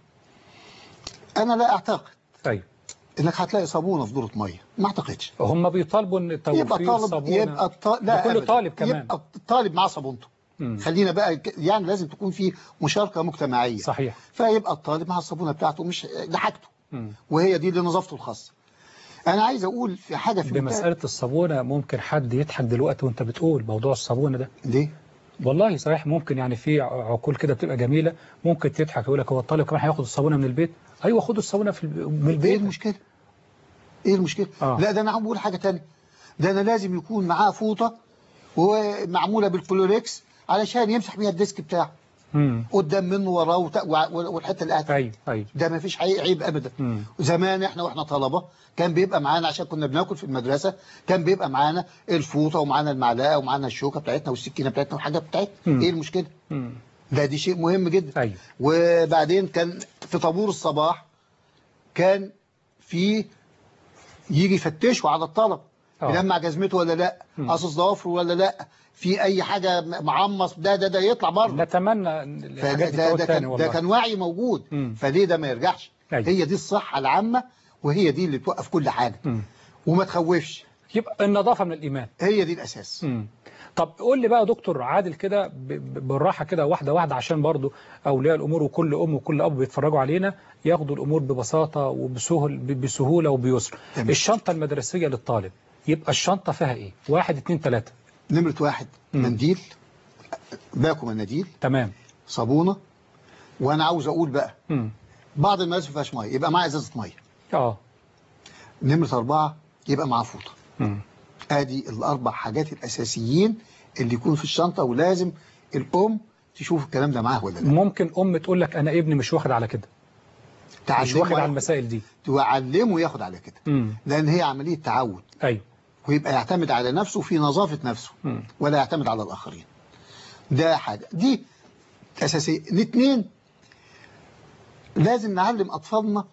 انا لا اعتقد طيب انك هتلاقي صابونه في دوره ميه ما اعتقدش هم بيطالبوا ان يبقى توفير طالب صابونه يبقى الط... لا لكل أبداً. طالب كمان. يبقى الطالب معاه صابونته مم. خلينا بقى ك- يعني لازم تكون في مشاركه مجتمعيه صحيح فيبقى الطالب مع الصابونه بتاعته مش لحاجته مم. وهي دي لنظافته الخاصه انا عايز اقول في حاجه في منتهى- بمسألة الصابونة ممكن حد يضحك دلوقتي وانت بتقول موضوع الصابونة ده ليه والله صحيح ممكن يعني في عقول كده بتبقى جميلة ممكن تضحك يقول لك هو الطالب كمان هياخد الصابونة من البيت ايوه خدوا الصابونة في الب- من ايه البيت المشكله ايه المشكله آه. لا ده انا عم بقول حاجه تانية ده انا لازم يكون معاه فوطه ومعموله بالكلوريكس علشان يمسح بيها الديسك بتاعه امم قدام منه وراه وت- وع- والحته اللي قاعد فيها. ايوه ايوه ده ما فيش حقيقي عيب ابدا مم. زمان احنا واحنا طلبه كان بيبقى معانا عشان كنا بناكل في المدرسه كان بيبقى معانا الفوطه ومعانا المعلقه ومعانا الشوكه بتاعتنا والسكينه بتاعتنا والحاجات بتاعتنا مم. ايه المشكله مم. ده دي شيء مهم جدا ايوه وبعدين كان في طابور الصباح كان في يجي يفتشوا على الطلب آه. يلمع جزمته ولا لا مم. قصص ضوافره ولا لا في اي حاجه معمص ده ده ده يطلع بره نتمنى ان الحاجات دي فده تعود ده تاني كان, ده والله كان وعي موجود مم. فليه ده ما يرجعش أيوة. هي دي الصحة العامة وهي دي اللي توقف كل حاجة مم. وما تخوفش يبقى النظافة من الإيمان هي دي الأساس مم. طب قول لي بقى يا دكتور عادل كده ب- ب- بالراحة كده واحدة واحدة عشان برضو أولياء الأمور وكل أم وكل أب بيتفرجوا علينا ياخدوا الأمور ببساطة وبسهل ب- بسهولة وبيسر تمام. الشنطة المدرسية للطالب يبقى الشنطة فيها إيه؟ واحد اتنين تلاتة نمرة واحد مم. منديل باكو مناديل تمام صابونة وأنا عاوز أقول بقى مم. بعض المدارس ما فيهاش مية يبقى معاه إزازة مية اه نمرة أربعة يبقى معاه فوطة مم. ادي الاربع حاجات الاساسيين اللي يكون في الشنطه ولازم الام تشوف الكلام ده معاه ولا لا ممكن أم تقول لك أنا ابني مش واخد على كده مش تعلمه واخد على ياخد- المسائل دي تعلمه ياخد على كده مم. لان هي عمليه تعود أيوه ويبقى يعتمد على نفسه في نظافه نفسه مم. ولا يعتمد على الاخرين ده حاجه دي اساسيه الاثنين لازم نعلم اطفالنا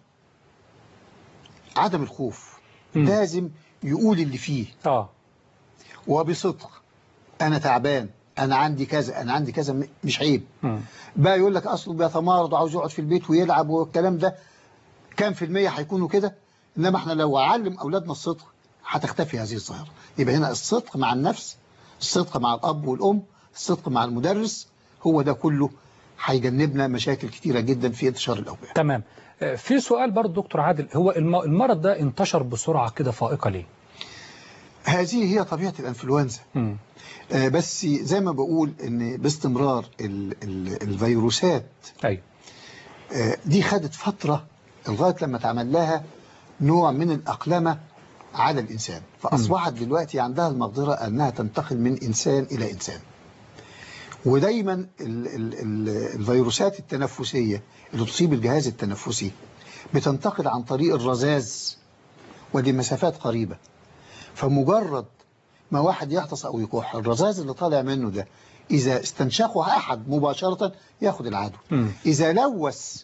عدم الخوف مم. لازم يقول اللي فيه اه وبصدق انا تعبان انا عندي كذا انا عندي كذا م- مش عيب مم. بقى يقول لك اصله بيتمارض وعاوز يقعد في البيت ويلعب والكلام ده كام في المية هيكونوا كده انما احنا لو علم اولادنا الصدق هتختفي هذه الظاهرة يبقى هنا الصدق مع النفس الصدق مع الاب والام الصدق مع المدرس هو ده كله هيجنبنا مشاكل كتيرة جدا في انتشار الاوبئة تمام آه، في سؤال برضه دكتور عادل هو الم- المرض ده انتشر بسرعة كده فائقة ليه؟ هذه هي طبيعة الانفلونزا مم. آه، بس زي ما بقول ان باستمرار ال ال الفيروسات أيوه آه، دي خدت فترة لغاية لما اتعمل لها نوع من الأقلمة على الإنسان فأصبحت دلوقتي عندها المقدرة أنها تنتقل من إنسان إلى إنسان ودايما ال ال ال الفيروسات التنفسية اللي تصيب الجهاز التنفسي بتنتقل عن طريق الرذاذ ولمسافات قريبة فمجرد ما واحد يعطس أو يكح الرذاذ اللي طالع منه ده إذا استنشقه أحد مباشرة ياخد العدوى مم. إذا لوث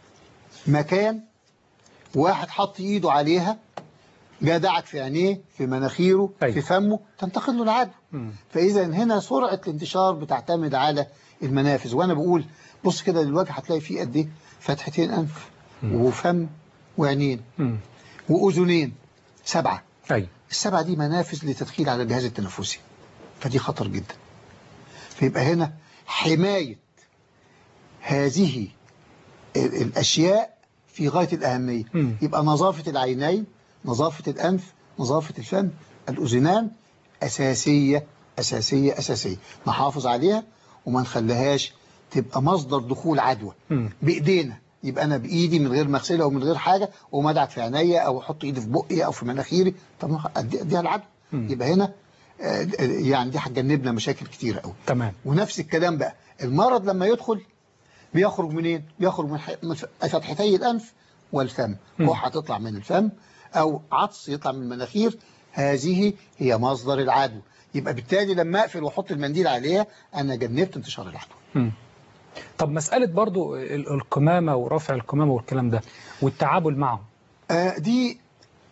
مكان واحد حط إيده عليها جدعك في عينيه في مناخيره أيوة. في فمه تنتقل له العدوى مم. فإذا هنا سرعة الانتشار بتعتمد على المنافذ وأنا بقول بص كده للوجه هتلاقي فيه قد إيه فتحتين أنف وفم وعينين مم. وأذنين سبعة أيوه السبعة دي منافذ لتدخيل على الجهاز التنفسي فدي خطر جدا فيبقى هنا حماية هذه ال- الأشياء في غاية الأهمية مم. يبقى نظافة العينين نظافة الأنف نظافة الفم الأذنان أساسية أساسية أساسية نحافظ عليها وما نخليهاش تبقى مصدر دخول عدوى مم. بإيدينا يبقى أنا بإيدي من غير ما أغسلها ومن غير حاجة وما أدعك في عينيا أو أحط إيدي في بقي أو في مناخيري طب ما أدي- أديها العدوى مم. يبقى هنا آه، يعني دي هتجنبنا مشاكل كتيرة قوي تمام ونفس الكلام بقى المرض لما يدخل بيخرج منين بيخرج من ح- من ف- فتحتي الأنف والفم مم. كحة تطلع من الفم أو عطس يطلع من المناخير هذه هي مصدر العدوى يبقى بالتالي لما أقفل وأحط المنديل عليها أنا جنبت انتشار العدوى مم. طب مسألة برضو ال- القمامة ورفع القمامة والكلام ده والتعامل معه آه، دي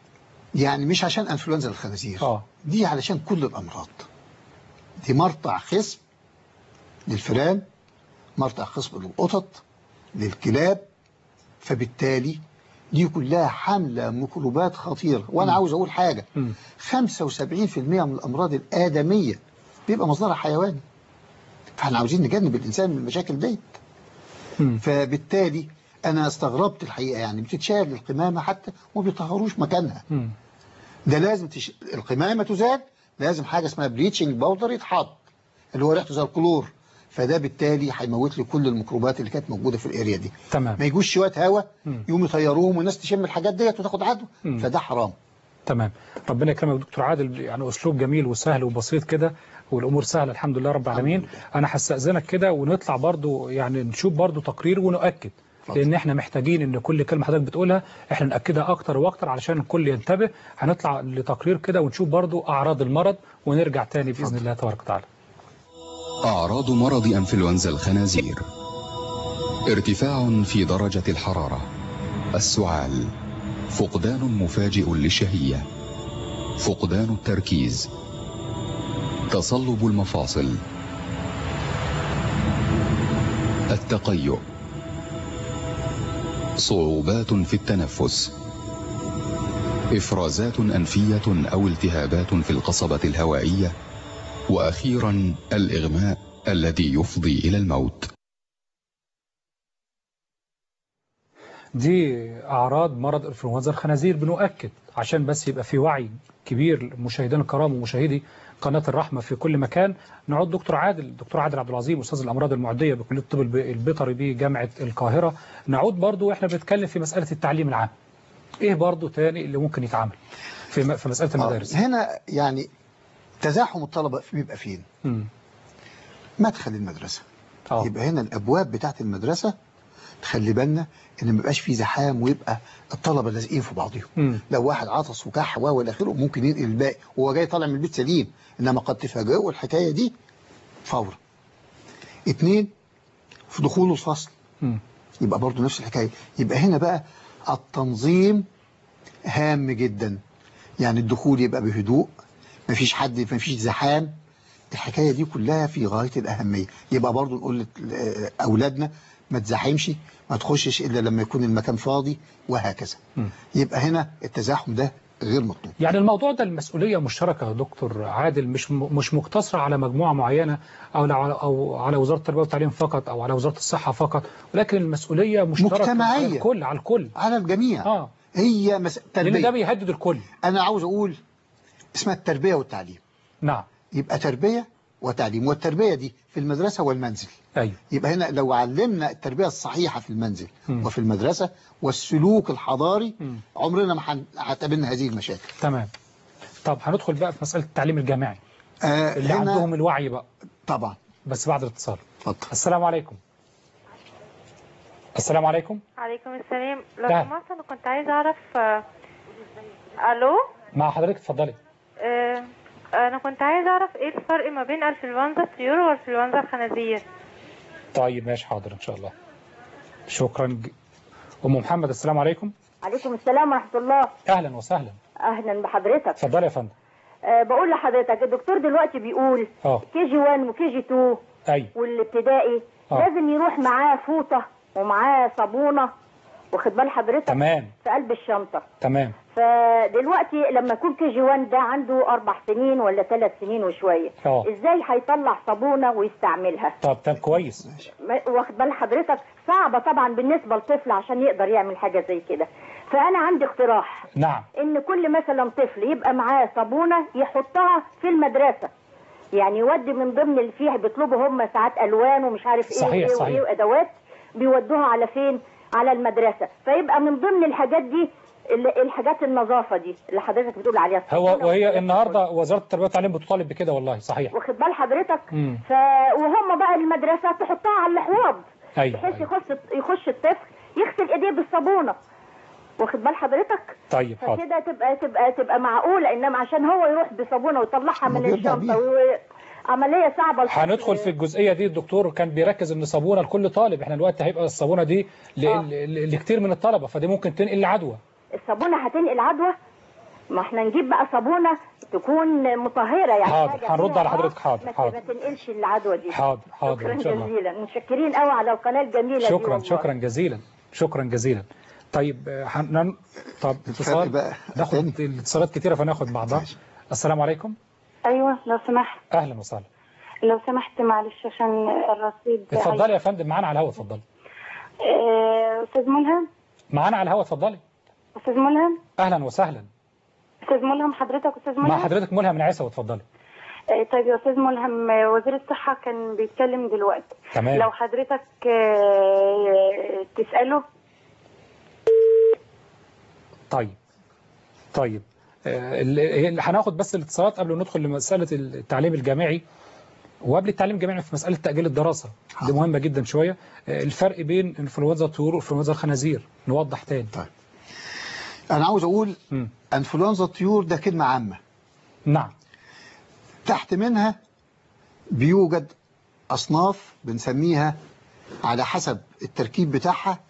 يعني مش عشان انفلونزا الخنازير اه دي علشان كل الامراض دي مرتع خصب للفئران مرتع خصب للقطط للكلاب فبالتالي دي كلها حملة ميكروبات خطيرة وانا عاوز اقول حاجة مم. 75% من الامراض الادمية بيبقى مصدرها حيواني فاحنا عاوزين نجنب الانسان من المشاكل ديت مم. فبالتالي انا استغربت الحقيقة يعني بتتشال القمامة حتى وما بيطهروش مكانها مم. ده لازم تش... القمامة تزال لازم حاجة اسمها بليتشنج باودر يتحط اللي هو ريحته زي الكلور فده بالتالي هيموت لي كل الميكروبات اللي كانت موجودة في الاريا دي تمام ما يجوش شوية هوا مم. يقوموا يطيروهم والناس تشم الحاجات ديت وتاخد عدوى مم. فده حرام تمام ربنا يكرمك دكتور عادل يعني اسلوب جميل وسهل وبسيط كده والامور سهله الحمد لله رب العالمين انا هستاذنك كده ونطلع برضو يعني نشوف برضو تقرير ونؤكد اتفضل. لان احنا محتاجين ان كل كلمه حضرتك بتقولها احنا ناكدها اكتر واكتر علشان الكل ينتبه هنطلع لتقرير كده ونشوف برضو اعراض المرض ونرجع تاني باذن الله تبارك وتعالى أعراض مرض أنفلونزا الخنازير ارتفاع في درجة الحرارة السعال فقدان مفاجئ للشهية فقدان التركيز تصلب المفاصل التقيؤ صعوبات في التنفس إفرازات أنفية أو التهابات في القصبة الهوائية وأخيرا الإغماء الذي يفضي إلى الموت دي اعراض مرض انفلونزا الخنازير بنؤكد عشان بس يبقى في وعي كبير مشاهدينا الكرام ومشاهدي قناه الرحمه في كل مكان نعود دكتور عادل دكتور عادل عبد العظيم استاذ الامراض المعديه بكليه الطب الب- البيطري بجامعه القاهره نعود برضو واحنا بنتكلم في مساله التعليم العام ايه برضو تاني اللي ممكن يتعمل في م- في مساله المدارس آه، هنا يعني تزاحم الطلبة بيبقى فين مم. مدخل المدرسة اه يبقى هنا الابواب بتاعت المدرسة تخلي بالنا ان ما يبقاش في زحام ويبقى الطلبة لازقين في بعضهم مم. لو واحد عطس وكح و والى اخره ممكن ينقل الباقي وهو جاي طالع من البيت سليم انما قد تفاجئه الحكايه دي فورا اتنين في دخوله الفصل مم. يبقى برضو نفس الحكايه يبقى هنا بقى التنظيم هام جدا يعني الدخول يبقى بهدوء مفيش حد مفيش زحام الحكايه دي كلها في غايه الاهميه يبقى برضو نقول لاولادنا ما تزاحمش ما تخشش الا لما يكون المكان فاضي وهكذا مم. يبقى هنا التزاحم ده غير مطلوب يعني الموضوع ده المسؤولية مشتركة يا دكتور عادل مش م- مش مقتصرة على مجموعة معينة أو لا على أو على وزارة التربية والتعليم فقط أو على وزارة الصحة فقط ولكن المسؤولية مشتركة مجتمعية. على الكل على الكل على الجميع اه هي مس... لأن ده تربية بيهدد الكل أنا عاوز أقول اسمها التربية والتعليم نعم يبقى تربية وتعليم والتربية دي في المدرسة والمنزل أيوه يبقى هنا لو علمنا التربية الصحيحة في المنزل مم. وفي المدرسة والسلوك الحضاري مم. عمرنا ما هن- هتقابلنا هذه المشاكل تمام طب هندخل بقى في مسألة التعليم الجامعي آه اللي هنا عندهم الوعي بقى طبعا بس بعد الاتصال اتفضل السلام عليكم السلام عليكم عليكم السلام لو نعم. سمحت انا كنت عايزه اعرف آه، الو مع حضرتك اتفضلي آه، انا كنت عايزه اعرف ايه الفرق ما بين انفلونزا الطيور وانفلونزا الخنازير طيب ماشي حاضر إن شاء الله شكرا ج- أم محمد السلام عليكم عليكم السلام ورحمة الله أهلا وسهلا أهلا بحضرتك اتفضلي يا فندم أه بقول لحضرتك الدكتور دلوقتي بيقول اه كي جي 1 وكي جي 2 أيوه والابتدائي آه. لازم يروح معاه فوطة ومعاه صابونة واخد بال حضرتك تمام في قلب الشنطة تمام فدلوقتي لما يكون كي جي 1 ده عنده أربع سنين ولا ثلاث سنين وشوية اه ازاي هيطلع صابونة ويستعملها طب طب كويس ما- واخد بال حضرتك صعبة طبعا بالنسبة لطفل عشان يقدر يعمل حاجة زي كده فأنا عندي اقتراح نعم ان كل مثلا طفل يبقى معاه صابونه يحطها في المدرسه يعني يودي من ضمن اللي فيها بيطلبوا هم ساعات الوان ومش عارف ايه صحيح، وايه صحيح. وايه وادوات بيودوها على فين على المدرسه فيبقى من ضمن الحاجات دي ال- الحاجات النظافه دي اللي حضرتك بتقول عليها هو الصابونة وهي والحاجات النهارده دي. وزاره التربيه والتعليم بتطالب بكده والله صحيح واخد بال حضرتك امم ف... وهم بقى المدرسه تحطها على الحواض ايوه, بحيث أيوة. يخش يخش الطفل يغسل ايديه بالصابونه واخد بال حضرتك طيب حاضر فكده تبقى تبقى تبقى معقوله انما عشان هو يروح بصابونه ويطلعها ما من بيرجع الشنطه بيها. عمليه صعبه هندخل في الجزئيه دي الدكتور كان بيركز ان صابونه لكل طالب احنا دلوقتي هيبقى الصابونه دي ل- آه. ل- ل- لكتير من الطلبه فدي ممكن تنقل العدوى الصابونه هتنقل عدوى ما احنا نجيب بقى صابونه تكون مطهره يعني حاضر، حاجة هنرد فيها على حضرتك، آه، حاضر، ما- حاضر. ما تنقلش العدوى دي حاضر حاضر شكرا ان شاء الله جزيلا متشكرين قوي على القناه الجميله دي شكرا والله. شكرا جزيلا شكرا جزيلا طيب آه، حنن... طب اتصال بقى ناخد الاتصالات كتيره فناخد بعضها السلام عليكم ايوه لو سمحت اهلا وسهلا لو سمحت معلش عشان الرصيد اتفضلي يا فندم معانا على الهواء اتفضلي آه، استاذ ملهم معانا على الهواء اتفضلي استاذ ملهم اهلا وسهلا استاذ ملهم حضرتك استاذ مع ملهم حضرتك ملهم من عيسى واتفضلي آه، طيب يا استاذ ملهم آه، وزير الصحه كان بيتكلم دلوقتي تمام. لو حضرتك آه، تساله طيب طيب آه، ال- ال- هناخد بس الاتصالات قبل ما ندخل لمسألة التعليم الجامعي وقبل التعليم الجامعي في مسألة تأجيل الدراسة دي مهمة جدا شوية آه، الفرق بين انفلونزا الطيور وانفلونزا الخنازير نوضح تاني طيب انا عاوز اقول مم. انفلونزا الطيور ده كلمه عامه نعم تحت منها بيوجد أصناف بنسميها على حسب التركيب بتاعها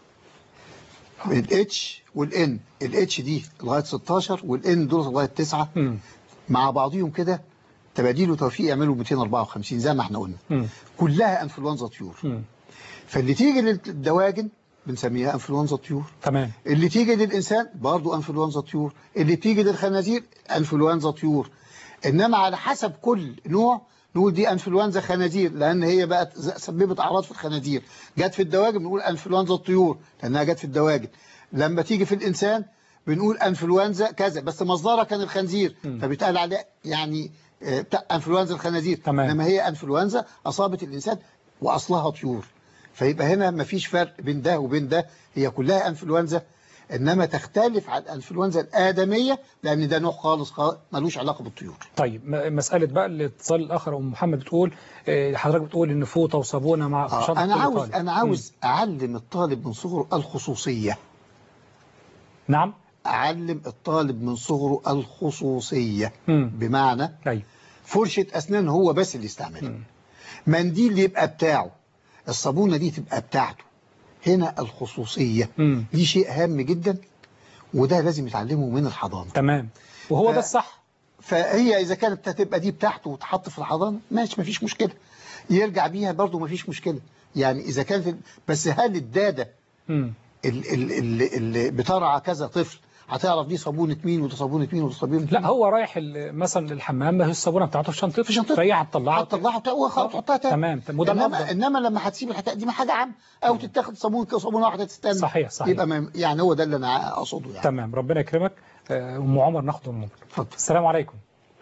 الاتش والان الاتش دي لغاية 16 والان دول لغاية 9 مم. مع بعضهم كده تباديل وتوفيق يعملوا 254 زي ما احنا قلنا مم. كلها انفلونزا طيور مم. فاللي تيجي للدواجن بنسميها انفلونزا طيور تمام اللي تيجي للإنسان برضو أنفلونزا طيور اللي تيجي للخنازير أنفلونزا طيور إنما على حسب كل نوع نقول دي أنفلونزا خنازير لأن هي بقت ز- سببت أعراض في الخنازير جت في الدواجن بنقول أنفلونزا الطيور لأنها جت في الدواجن لما تيجي في الإنسان بنقول أنفلونزا كذا بس مصدرها كان الخنزير فبيتقال عليه يعني آه، بتاع أنفلونزا الخنازير تمام. إنما هي أنفلونزا أصابت الإنسان وأصلها طيور فيبقى هنا مفيش فرق بين ده وبين ده هي كلها انفلونزا انما تختلف عن الانفلونزا الادميه لان ده نوع خالص خالص ملوش علاقه بالطيور طيب م- مسألة بقى الاتصال الآخر أم محمد بتقول آه، حضرتك بتقول إن فوطة وصابونة مع في آه شنطة انا كل عاوز طالب. انا عاوز اعلم الطالب من صغره الخصوصيه نعم اعلم الطالب من صغره الخصوصيه مم. بمعنى أيوة فرشه اسنان هو بس اللي يستعملها منديل يبقى بتاعه الصابونه دي تبقى بتاعته هنا الخصوصيه مم. دي شيء هام جدا وده لازم يتعلمه من الحضانه تمام وهو ف- ده الصح فهي إذا كانت هتبقى دي بتاعته وتحط في الحضانة ماشي مفيش مشكلة يرجع بيها برضه مفيش مشكلة يعني إذا كانت ال- بس هل الدادة مم. ال- ال- ال- اللي بترعى كذا طفل هتعرف دي صابونة مين وده صابونة مين وده صابونة مين لا هو رايح ال- مثلا الحمام ما هي الصابونه بتاعته في شنطته في شنطته. فهي هتطلعها هتطلعها وت- وخلاص تحطها تاني تمام تمام. وده إنما, الافضل إنما لما هتسيب الحكاية دي ما حاجة عامة أو تتاخد صابون كده صابونة واحدة تستنى صحيح، صحيح. يبقى ما يعني هو ده اللي أنا أقصده يعني تمام ربنا يكرمك آه، ام عمر ناخد ام عمر اتفضل السلام عليكم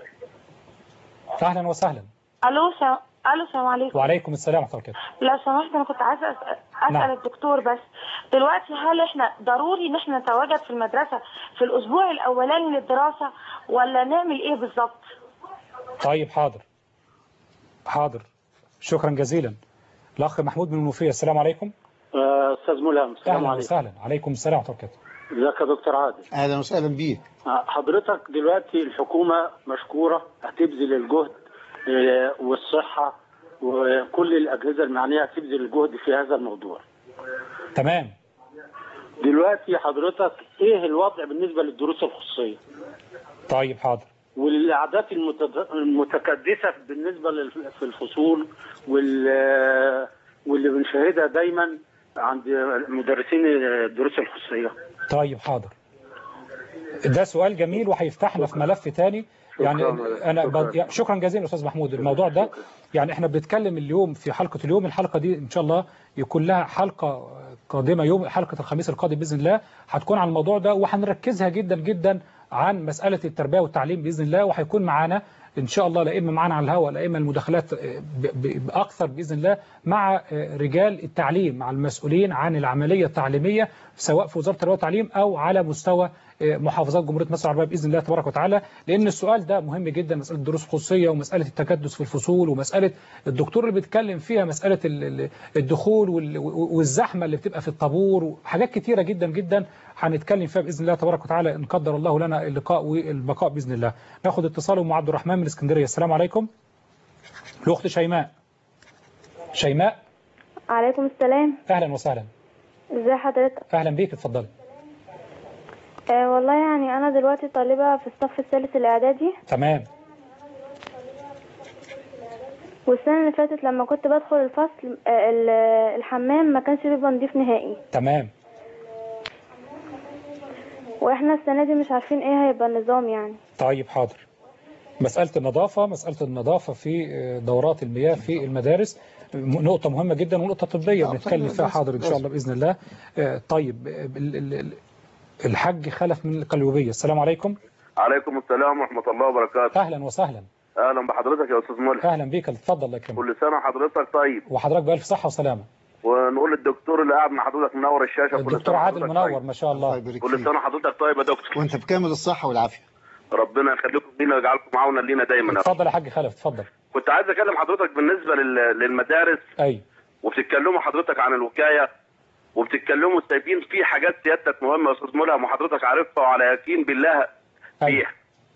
اهلا وسهلا الو سا... الو السلام عليكم وعليكم السلام ورحمه الله وبركاته لو سمحت انا كنت عايزه اسال, أسأل نعم. الدكتور بس دلوقتي هل احنا ضروري ان احنا نتواجد في المدرسه في الاسبوع الاولاني للدراسه ولا نعمل ايه بالظبط طيب حاضر حاضر شكرا جزيلا الاخ محمود من المنوفيه السلام عليكم استاذ ملهم السلام اهلا عليكم وسهلا عليكم السلام ورحمه الله وبركاته ازيك يا دكتور عادل أهلا وسهلا بيك آه، حضرتك دلوقتي الحكومه مشكوره هتبذل الجهد آه، والصحه وكل الاجهزه المعنيه هتبذل الجهد في هذا الموضوع تمام دلوقتي حضرتك ايه الوضع بالنسبه للدروس الخصوصيه طيب حاضر والاعداد المتد- المتكدسه بالنسبه لل- في الفصول وال واللي بنشاهدها دايما عند مدرسين الدروس الخصوصيه طيب حاضر ده سؤال جميل وهيفتحنا في ملف تاني يعني شكراً. انا شكراً. بد... يعني شكرا جزيلا استاذ محمود الموضوع ده يعني احنا بنتكلم اليوم في حلقه اليوم الحلقه دي ان شاء الله يكون لها حلقه قادمه يوم حلقه الخميس القادم باذن الله هتكون عن الموضوع ده وهنركزها جدا جدا عن مساله التربيه والتعليم باذن الله وهيكون معانا ان شاء الله لا اما معانا على الهواء لا اما المداخلات ب- ب- باكثر باذن الله مع رجال التعليم مع المسؤولين عن العمليه التعليميه سواء في وزاره التربيه والتعليم او على مستوى محافظات جمهوريه مصر العربيه باذن الله تبارك وتعالى لان السؤال ده مهم جدا مساله الدروس الخصوصيه ومساله التكدس في الفصول ومساله الدكتور اللي بيتكلم فيها مساله ال- ال- الدخول وال- والزحمه اللي بتبقى في الطابور وحاجات كتيره جدا جدا هنتكلم فيها باذن الله تبارك وتعالى ان قدر الله لنا اللقاء والبقاء باذن الله ناخد اتصال ام عبد الرحمن من اسكندريه السلام عليكم الاخت شيماء شيماء عليكم السلام اهلا وسهلا ازي حضرتك اهلا بيك اتفضلي آه والله يعني أنا دلوقتي طالبة في الصف الثالث الإعدادي تمام والسنة اللي فاتت لما كنت بدخل الفصل آه ال- الحمام ما كانش بيبقى نضيف نهائي تمام واحنا السنة دي مش عارفين ايه هيبقى النظام يعني طيب حاضر مسألة النظافة مسألة النظافة في آه، دورات المياه في المدارس م- نقطة مهمة جدا ونقطة طبية آه، بنتكلم طيب، فيها بس- حاضر إن شاء بس. الله بإذن الله آه، طيب آه، ال- ال- ال- الحاج خلف من القليوبية السلام عليكم عليكم السلام ورحمة الله وبركاته أهلا وسهلا أهلا بحضرتك يا أستاذ ملحم أهلا بيك اتفضل الله يكرمك كل سنة حضرتك طيب وحضرتك بألف صحة وسلامة ونقول للدكتور اللي قاعد مع حضرتك منور الشاشة كل الدكتور سنة عادل حضرتك منور طيب. ما شاء الله الله يبارك كل فيك سنة حضرتك طيب يا دكتور وانت بكامل الصحة والعافية ربنا يخليكم لينا ويجعلكم معاونا لينا دايما يا رب. اتفضل يا حاج خلف اتفضل كنت عايز أكلم حضرتك بالنسبة لل- للمدارس أي وبتتكلموا حضرتك عن الوكاية وبتتكلموا سايبين في حاجات سيادتك مهمة يا أستاذ ملهم وحضرتك عارفها وعلى يقين بالله أي فيها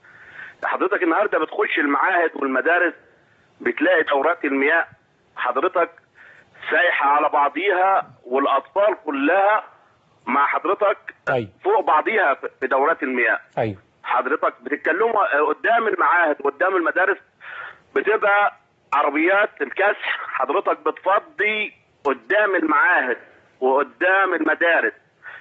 حضرتك النهارده بتخش المعاهد والمدارس بتلاقي دورات المياه حضرتك سايحه على بعضيها والاطفال كلها مع حضرتك أي فوق بعضيها في- في دورات المياه أي حضرتك بتتكلموا قدام المعاهد وقدام المدارس بتبقى عربيات الكسح حضرتك بتفضي قدام المعاهد وقدام المدارس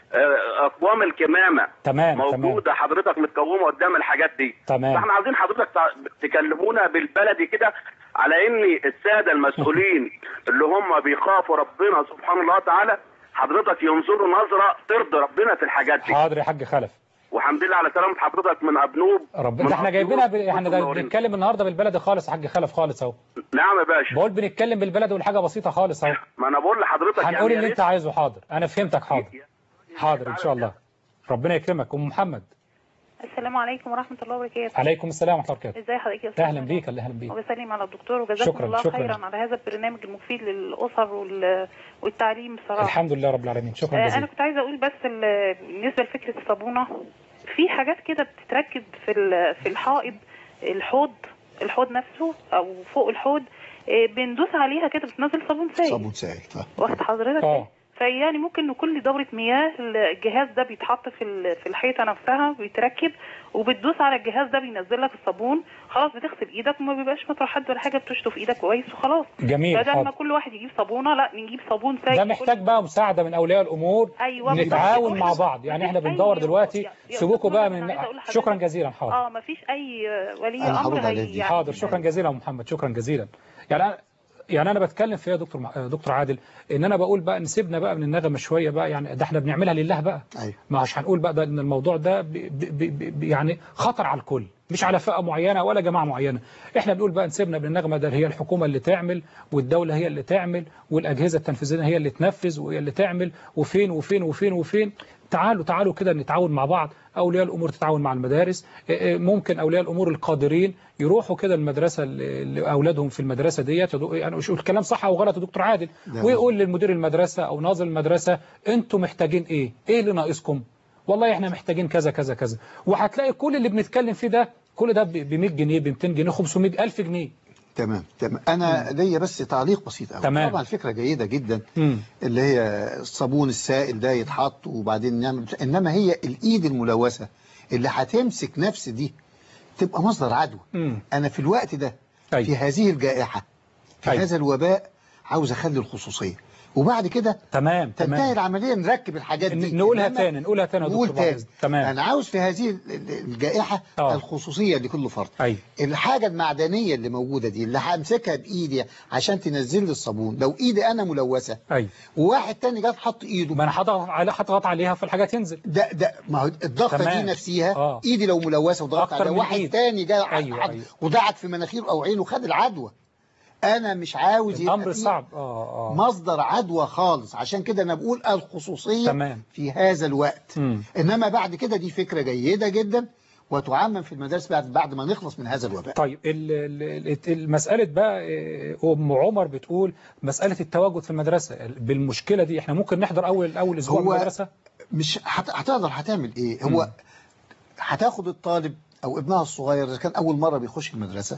آه، اقوام الكمامه تمام تمام موجوده حضرتك متقومه قدام الحاجات دي تمام فاحنا عايزين حضرتك تع- تكلمونا بالبلدي كده على ان الساده المسؤولين اللي هم بيخافوا ربنا سبحانه الله تعالى حضرتك ينظروا نظره ترضي ربنا في الحاجات دي حاضر يا حاج خلف والحمد لله على سلامه حضرتك من ابنوب رب من ده احنا أسيوط جايبينها ب... احنا وانتم ده منورين. بنتكلم النهارده بالبلدي خالص يا حاج خلف خالص اهو نعم يا باشا بقول بنتكلم بالبلدي والحاجه بسيطه خالص اهو ما انا بقول لحضرتك هنقول يعني اللي يا انت ريت- عايزه حاضر انا فهمتك حاضر حاضر ان شاء الله ربنا يكرمك ام محمد السلام عليكم ورحمة الله وبركاته عليكم السلام ورحمه الله وبركاته ازي حضرتك يا استاذ اهلا بيك الله اهلا بيك وبسلم على الدكتور وجزاكم شكراً، الله شكراً. خيرا على هذا البرنامج المفيد للأسر وال- والتعليم بصراحة الحمد لله رب العالمين شكرا آه، جزيلا أنا كنت عايزة أقول بس ال- بالنسبة لفكرة الصابونة في حاجات كده بتتركب في ال- في الحائض الحوض الحوض نفسه أو فوق الحوض آه، بندوس عليها كده بتنزل صابون سائل صابون سائل طيب. واخد حضرتك اه فيعني ممكن إن كل دورة مياه الجهاز ده بيتحط في ال- في الحيطة نفسها بيتركب وبتدوس على الجهاز ده بينزل لك الصابون خلاص بتغسل ايدك وما بيبقاش مطرح حد ولا حاجة بتشطف ايدك كويس وخلاص جميل بدل ما حاضر كل واحد يجيب صابونة لا نجيب صابون سائل ده كل- محتاج بقى مساعده من اولياء الامور ايوه بالظبط. نتعاون مع بعض يعني احنا بندور دلوقتي يا سيبوكوا بقى أستاذ من أنا عايزة أقول لحضرتك- شكرا جزيلا حاضر اه ما فيش اي ولي أنا امر هرد عليه هي دي. حاضر شكرا جزيلا يا محمد شكرا جزيلا يعني أنا يعني انا بتكلم فيها يا دكتور مع- دكتور عادل ان انا بقول بقى نسيبنا بقى من النغمه شويه بقى يعني ده احنا بنعملها لله بقى أيوة. مش هنقول بقى ده ان الموضوع ده ب ب ب ب يعني خطر على الكل مش على فئه معينه ولا جماعه معينه احنا بنقول بقى نسيبنا من النغمه ده هي الحكومه اللي تعمل والدوله هي اللي تعمل والاجهزه التنفيذيه هي اللي تنفذ وهي اللي تعمل وفين وفين وفين وفين تعالوا تعالوا كده نتعاون مع بعض اولياء الامور تتعاون مع المدارس إيه إيه ممكن اولياء الامور القادرين يروحوا كده المدرسه اللي اللي اولادهم في المدرسه ديت يدو- انا مش الكلام صح او غلط يا دكتور عادل ده ويقول للمدير المدرسه او ناظر المدرسه انتوا محتاجين ايه ايه اللي ناقصكم والله احنا محتاجين كذا كذا كذا وهتلاقي كل اللي بنتكلم فيه ده كل ده ب 100 جنيه ب 200 جنيه 500 الف جنيه تمام تمام انا ليا بس تعليق بسيط قوي تمام. طبعا فكره جيده جدا مم. اللي هي الصابون السائل ده يتحط وبعدين نعمل انما هي الايد الملوثه اللي هتمسك نفس دي تبقى مصدر عدوى مم. انا في الوقت ده أيوة. في هذه الجائحه في أيوة. هذا الوباء عاوز اخلي الخصوصيه وبعد كده تمام تنتهي تمام العمليه نركب الحاجات دي ن- نقولها إنما تاني نقولها تاني يا نقول دكتور بعد تاني إذنك. تمام انا عاوز في هذه ال- ال- الجائحه آه. الخصوصيه لكل فرد ايوه الحاجة المعدنية اللي موجودة دي اللي همسكها بإيدي عشان تنزل لي الصابون لو إيدي أنا ملوثة ايوه وواحد تاني جات حط إيده ما انا هضغط عليها هضغط عليها فالحاجه تنزل ده ده ما هو الضغطة دي تمام. نفسها آه. إيدي لو ملوثة وضغطت أكتر عليها من واحد إيد. تاني جاء أيوة، حط أيوة. ودعك في مناخيره أو عينه خد العدوى أنا مش عاوز يبقى الامر في صعب اه اه مصدر عدوى خالص عشان كده أنا بقول الخصوصية تمام في هذا الوقت مم. إنما بعد كده دي فكرة جيدة جدا وتعمم في المدارس بعد بعد ما نخلص من هذا الوباء طيب ال- ال- ال- المسألة بقى إيه، أم عمر بتقول مسألة التواجد في المدرسة بالمشكلة دي احنا ممكن نحضر أول أول أسبوع هو من المدرسة مش هت- هتقدر هتعمل ايه هو مم. هتاخد الطالب او ابنها الصغير اذا كان اول مره بيخش المدرسه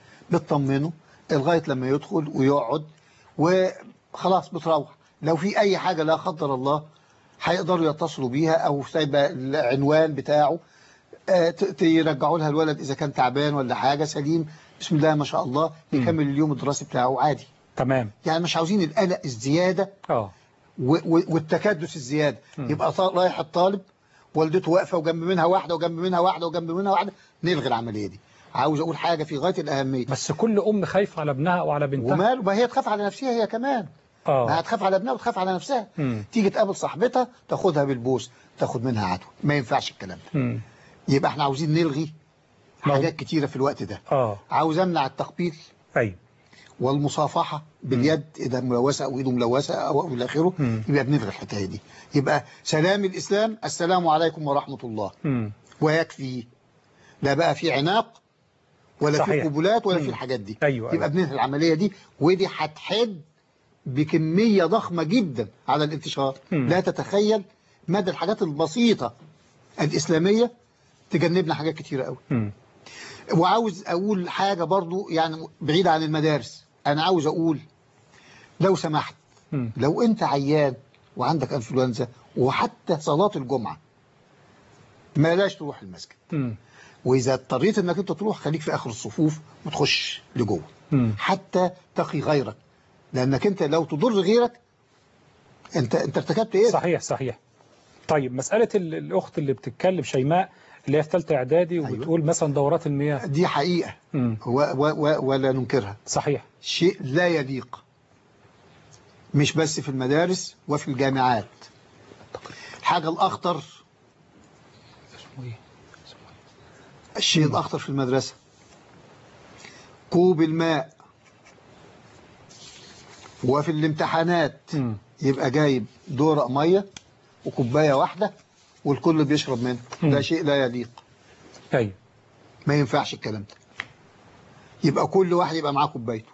بتطمنه لغايه لما يدخل ويقعد وخلاص بتروح لو في اي حاجه لا قدر الله هيقدروا يتصلوا بيها او سايبه العنوان بتاعه آه، ت- ت- يرجعوا لها الولد اذا كان تعبان ولا حاجه سليم بسم الله ما شاء الله يكمل اليوم الدراسي بتاعه عادي تمام يعني مش عاوزين القلق الزياده اه و- و- والتكدس الزياده مم. يبقى طا- رايح الطالب والدته واقفه وجنب منها واحده وجنب منها واحده وجنب منها واحده نلغي العمليه دي عاوز اقول حاجه في غايه الاهميه بس كل ام خايفه على ابنها او على بنتها وماله ما هي تخاف على نفسها هي كمان ما اه هتخاف على ابنها وتخاف على نفسها مم. تيجي تقابل صاحبتها تاخدها بالبوس تاخد منها عدوى ما ينفعش الكلام ده مم. يبقى احنا عاوزين نلغي مو- حاجات كتيره في الوقت ده اه عاوز امنع التقبيل ايوه والمصافحه باليد اذا ملوثه او ايده ملوثه او الى اخره مم. يبقى بنلغي الحكايه دي يبقى سلام الاسلام السلام عليكم ورحمه الله مم. ويكفي لا بقى في عناق ولا صحيح. في قبولات ولا مم. في الحاجات دي أيوة، يبقى أيوة. بننهي العمليه دي ودي هتحد بكميه ضخمه جدا على الانتشار مم. لا تتخيل مدى الحاجات البسيطه الاسلاميه تجنبنا حاجات كتيره قوي مم. وعاوز اقول حاجه برضو يعني بعيده عن المدارس انا عاوز اقول لو سمحت مم. لو انت عيان وعندك انفلونزا وحتى صلاه الجمعه بلاش تروح المسجد مم. واذا اضطريت انك انت تروح خليك في اخر الصفوف وتخش لجوه مم. حتى تقي غيرك لانك انت لو تضر غيرك انت انت ارتكبت ايه صحيح صحيح طيب مسألة ال- الأخت اللي بتتكلم شيماء اللي هي في ثالثة إعدادي وبتقول مثلا دورات المياه دي حقيقه مم. و و و ولا ننكرها صحيح شيء لا يليق مش بس في المدارس وفي الجامعات الحاجة الأخطر اسمه إيه؟ الشيء الأخطر في المدرسة كوب الماء وفي الامتحانات مم. يبقى جايب دورق مية وكوباية واحدة والكل بيشرب منها مم. ده شيء لا يليق أيوه ما ينفعش الكلام ده يبقى كل واحد يبقى معاه كوبايته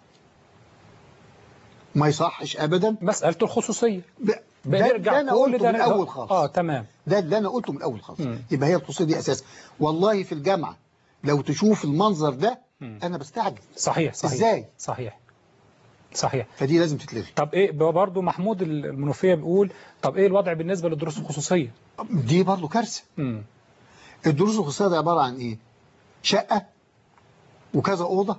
ما يصحش أبدا مسألة الخصوصية ب- ده, بنرجع ده أنا كل قلته ده من نرجع- الأول خالص اه تمام ده اللي انا قلته من الاول خالص مم. يبقى هي الخصوصيه دي اساس والله في الجامعه لو تشوف المنظر ده مم. انا بستعجب صحيح صحيح ازاي صحيح صحيح فدي لازم تتلغي طب ايه برضه محمود المنوفية بيقول طب ايه الوضع بالنسبة للدروس الخصوصية دي برضه كارثه مم. الدروس الخصوصيه دي عباره عن ايه شقه وكذا اوضه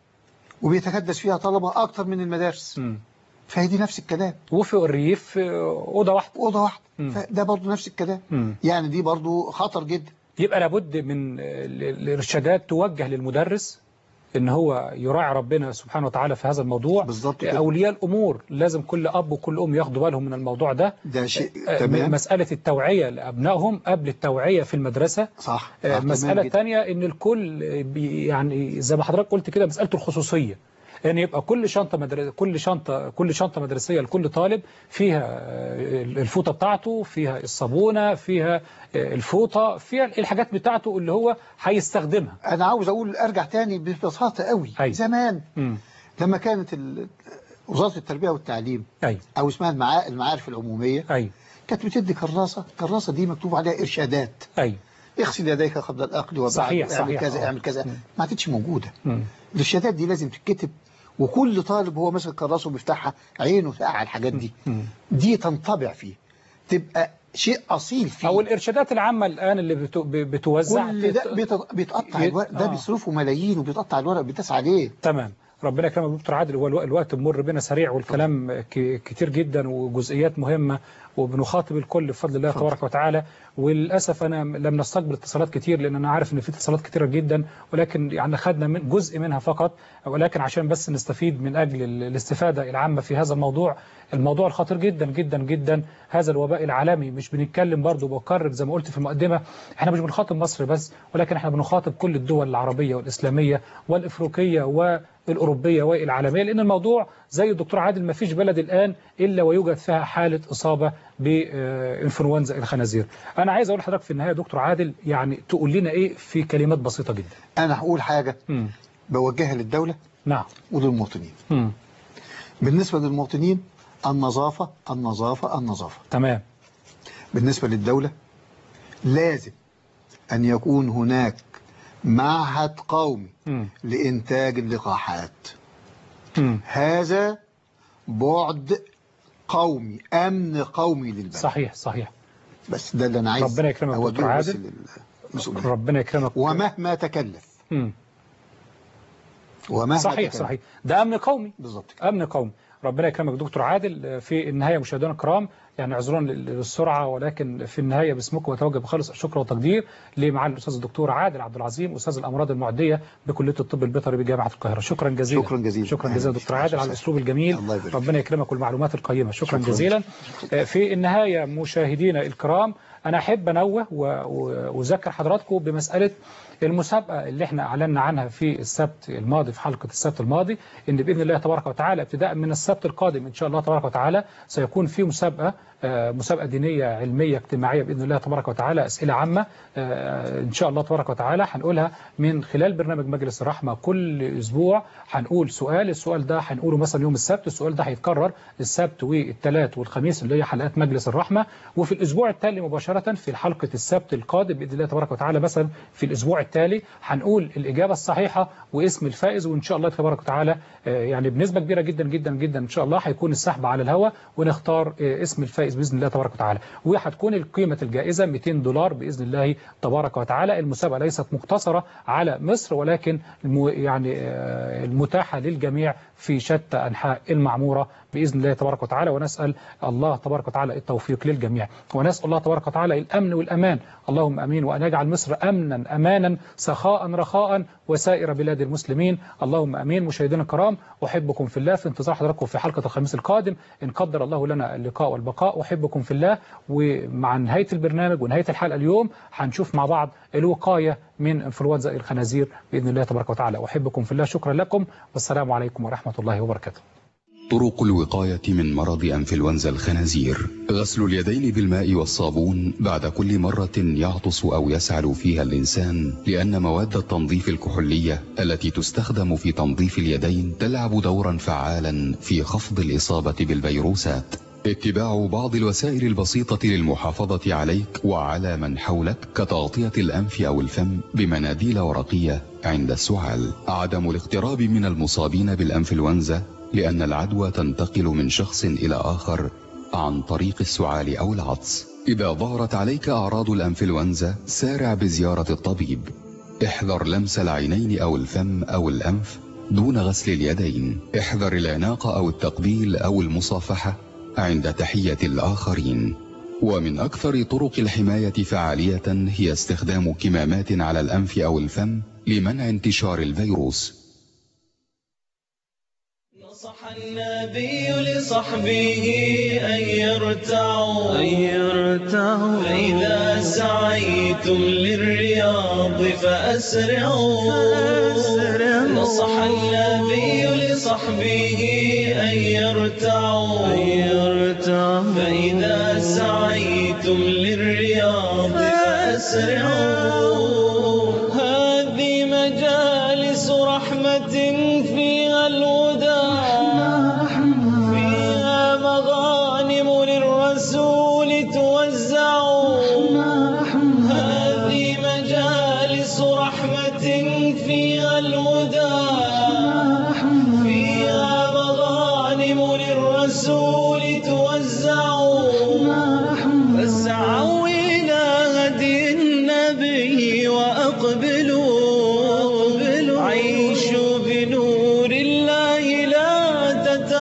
وبيتكدس فيها طلبه اكتر من المدارس مم. فهي دي نفس الكلام وفي الريف آه، أوضة واحدة اوضه واحده مم. فده برضه نفس الكلام مم. يعني دي برضه خطر جدا يبقى لابد من آه، ال- الإرشادات توجه للمدرس ان هو يراعي ربنا سبحانه وتعالى في هذا الموضوع بالظبط كده. اولياء الامور لازم كل اب وكل ام ياخدوا بالهم من الموضوع ده ده شيء آه، تمام مساله التوعيه لابنائهم قبل التوعيه في المدرسه صح, آه، صح المسألة تمام جدا. الثانية إن الكل بي يعني زي ما حضرتك قلت كده مسألة الخصوصية ان يبقى كل شنطه مدرسة كل شنطه كل شنطه مدرسيه لكل طالب فيها آه، الفوطه بتاعته فيها الصابونه فيها آه، الفوطه فيها الحاجات بتاعته اللي هو هيستخدمها انا عاوز اقول ارجع تاني ببساطه قوي أيوة. زمان امم لما كانت ال- وزاره التربيه والتعليم ايوه او اسمها المعا- المعارف العموميه ايوه كانت بتدي كراسه الكراسه دي مكتوب عليها ارشادات ايوه اغسل يديك قبل الاكل وبعد صحيح، اعمل صحيح، كذا آه. اعمل كذا مم. ما عادتش موجوده مم. الارشادات دي لازم تتكتب وكل طالب هو ماسك كراسه وبيفتحها عينه تقع على الحاجات دي مم. دي تنطبع فيه تبقى شيء اصيل فيه او الارشادات العامه الان اللي بتو- ب- بتوزع كل ده بيت- بيتقطع يت- الورق ده آه. بيصرفوا ملايين وبيتقطع الورق بيتداس عليه تمام ربنا يكرمك يا دكتور عادل هو الو- الوقت بمر بنا سريع والكلام ك- كتير جدا وجزئيات مهمة وبنخاطب الكل بفضل الله تبارك وتعالى وللأسف أنا لم نستقبل اتصالات كتير لأن أنا عارف إن في اتصالات كتيرة جدا ولكن يعني خدنا من جزء منها فقط ولكن عشان بس نستفيد من أجل ال- الاستفادة العامة في هذا الموضوع الموضوع الخطير جدا جدا جدا هذا الوباء العالمي مش بنتكلم برضه بكرر زي ما قلت في المقدمة احنا مش بنخاطب مصر بس ولكن احنا بنخاطب كل الدول العربية والإسلامية والإفريقية والأوروبية والعالمية لأن الموضوع زي الدكتور عادل ما فيش بلد الآن إلا ويوجد فيها حالة إصابة بإنفلونزا الخنازير أنا عايز أقول لحضرتك في النهاية يا دكتور عادل يعني تقول لنا إيه في كلمات بسيطة جدا انا هقول حاجه مم. بوجهها للدوله نعم وللمواطنين مم. بالنسبه للمواطنين النظافه النظافه النظافه تمام بالنسبه للدوله لازم ان يكون هناك معهد قومي مم. لانتاج اللقاحات مم. هذا بعد قومي امن قومي للبلد صحيح صحيح بس ده اللي انا عايز ربنا يكرمك دكتور أوجهه بس عادل للمسؤولين ربنا يكرمك ومهما تكلف مم. ومهما صحيح تكلف. صحيح ده امن قومي بالظبط امن قومي ربنا يكرمك دكتور عادل في النهايه مشاهدينا الكرام يعني عذرا للسرعه ولكن في النهايه باسمكم بتوجه بخالص الشكر والتقدير لمعالي الاستاذ الدكتور عادل عبد العظيم استاذ الامراض المعديه بكليه الطب البيطري بجامعه القاهره شكرا جزيلا شكرا جزيلا شكرا جزيلا دكتور عادل على الاسلوب الجميل الله يبارك ربنا يكرمك والمعلومات القيمه شكرا, شكراً. جزيلا في النهايه مشاهدينا الكرام انا احب انوه و- و- واذكر حضراتكم بمساله المسابقة اللي احنا أعلنا عنها في السبت الماضي في حلقة السبت الماضي إن بإذن الله تبارك وتعالى ابتداء من السبت القادم إن شاء الله تبارك وتعالى سيكون في مسابقة آه، مسابقة دينية علمية اجتماعية بإذن الله تبارك وتعالى أسئلة عامة آه، إن شاء الله تبارك وتعالى هنقولها من خلال برنامج مجلس الرحمة كل أسبوع هنقول سؤال السؤال ده هنقوله مثلا يوم السبت السؤال ده هيتكرر السبت والثلاث والخميس اللي هي حلقات مجلس الرحمة وفي الأسبوع التالي مباشرة في حلقة السبت القادم بإذن الله تبارك وتعالى مثلا في الأسبوع التالي هنقول الإجابة الصحيحة واسم الفائز وإن شاء الله تبارك وتعالى آه، يعني بنسبة كبيرة جدا جدا جدا إن شاء الله هيكون السحب على الهواء ونختار آه، اسم الفائز بإذن الله تبارك وتعالى وهتكون القيمة الجائزة 200 دولار بإذن الله تبارك وتعالى المسابقة ليست مقتصرة على مصر ولكن الم- يعني آه، المتاحة للجميع في شتى أنحاء المعمورة بإذن الله تبارك وتعالى ونسأل الله تبارك وتعالى التوفيق للجميع ونسأل الله تبارك وتعالى الأمن والأمان اللهم أمين وأن يجعل مصر أمنا أمانا سخاء رخاء وسائر بلاد المسلمين اللهم أمين مشاهدينا الكرام أحبكم في الله في انتظار حضراتكم في حلقة الخميس القادم إن قدر الله لنا اللقاء والبقاء أحبكم في الله ومع نهاية البرنامج ونهاية الحلقة اليوم هنشوف مع بعض الوقاية من انفلونزا الخنازير بإذن الله تبارك وتعالى أحبكم في الله شكرا لكم والسلام عليكم ورحمة الله وبركاته طرق الوقاية من مرض أنفلونزا الخنازير غسل اليدين بالماء والصابون بعد كل مرة يعطس أو يسعل فيها الإنسان لأن مواد التنظيف الكحولية التي تستخدم في تنظيف اليدين تلعب دورا فعالا في خفض الإصابة بالفيروسات اتباع بعض الوسائل البسيطة للمحافظة عليك وعلى من حولك كتغطية الأنف أو الفم بمناديل ورقية عند السعال عدم الاقتراب من المصابين بالأنفلونزا لأن العدوى تنتقل من شخص إلى آخر عن طريق السعال أو العطس إذا ظهرت عليك أعراض الأنفلونزا سارع بزيارة الطبيب احذر لمس العينين أو الفم أو الأنف دون غسل اليدين احذر العناق أو التقبيل أو المصافحة عند تحية الآخرين ومن أكثر طرق الحماية فعالية هي استخدام كمامات على الأنف أو الفم لمنع انتشار الفيروس نصح النبي لصحبه أن يرتعوا أن يرتعوا فإذا سعيتم للرياض فأسرعوا نصح النبي لصحبه أن يرتعوا أن يرتعوا فإذا سعيتم للرياض فأسرعوا هذه مجالس رحمة فيها الهدى فيها مغانم للرسول توزع هذه مجالس رحمة فيها الهدى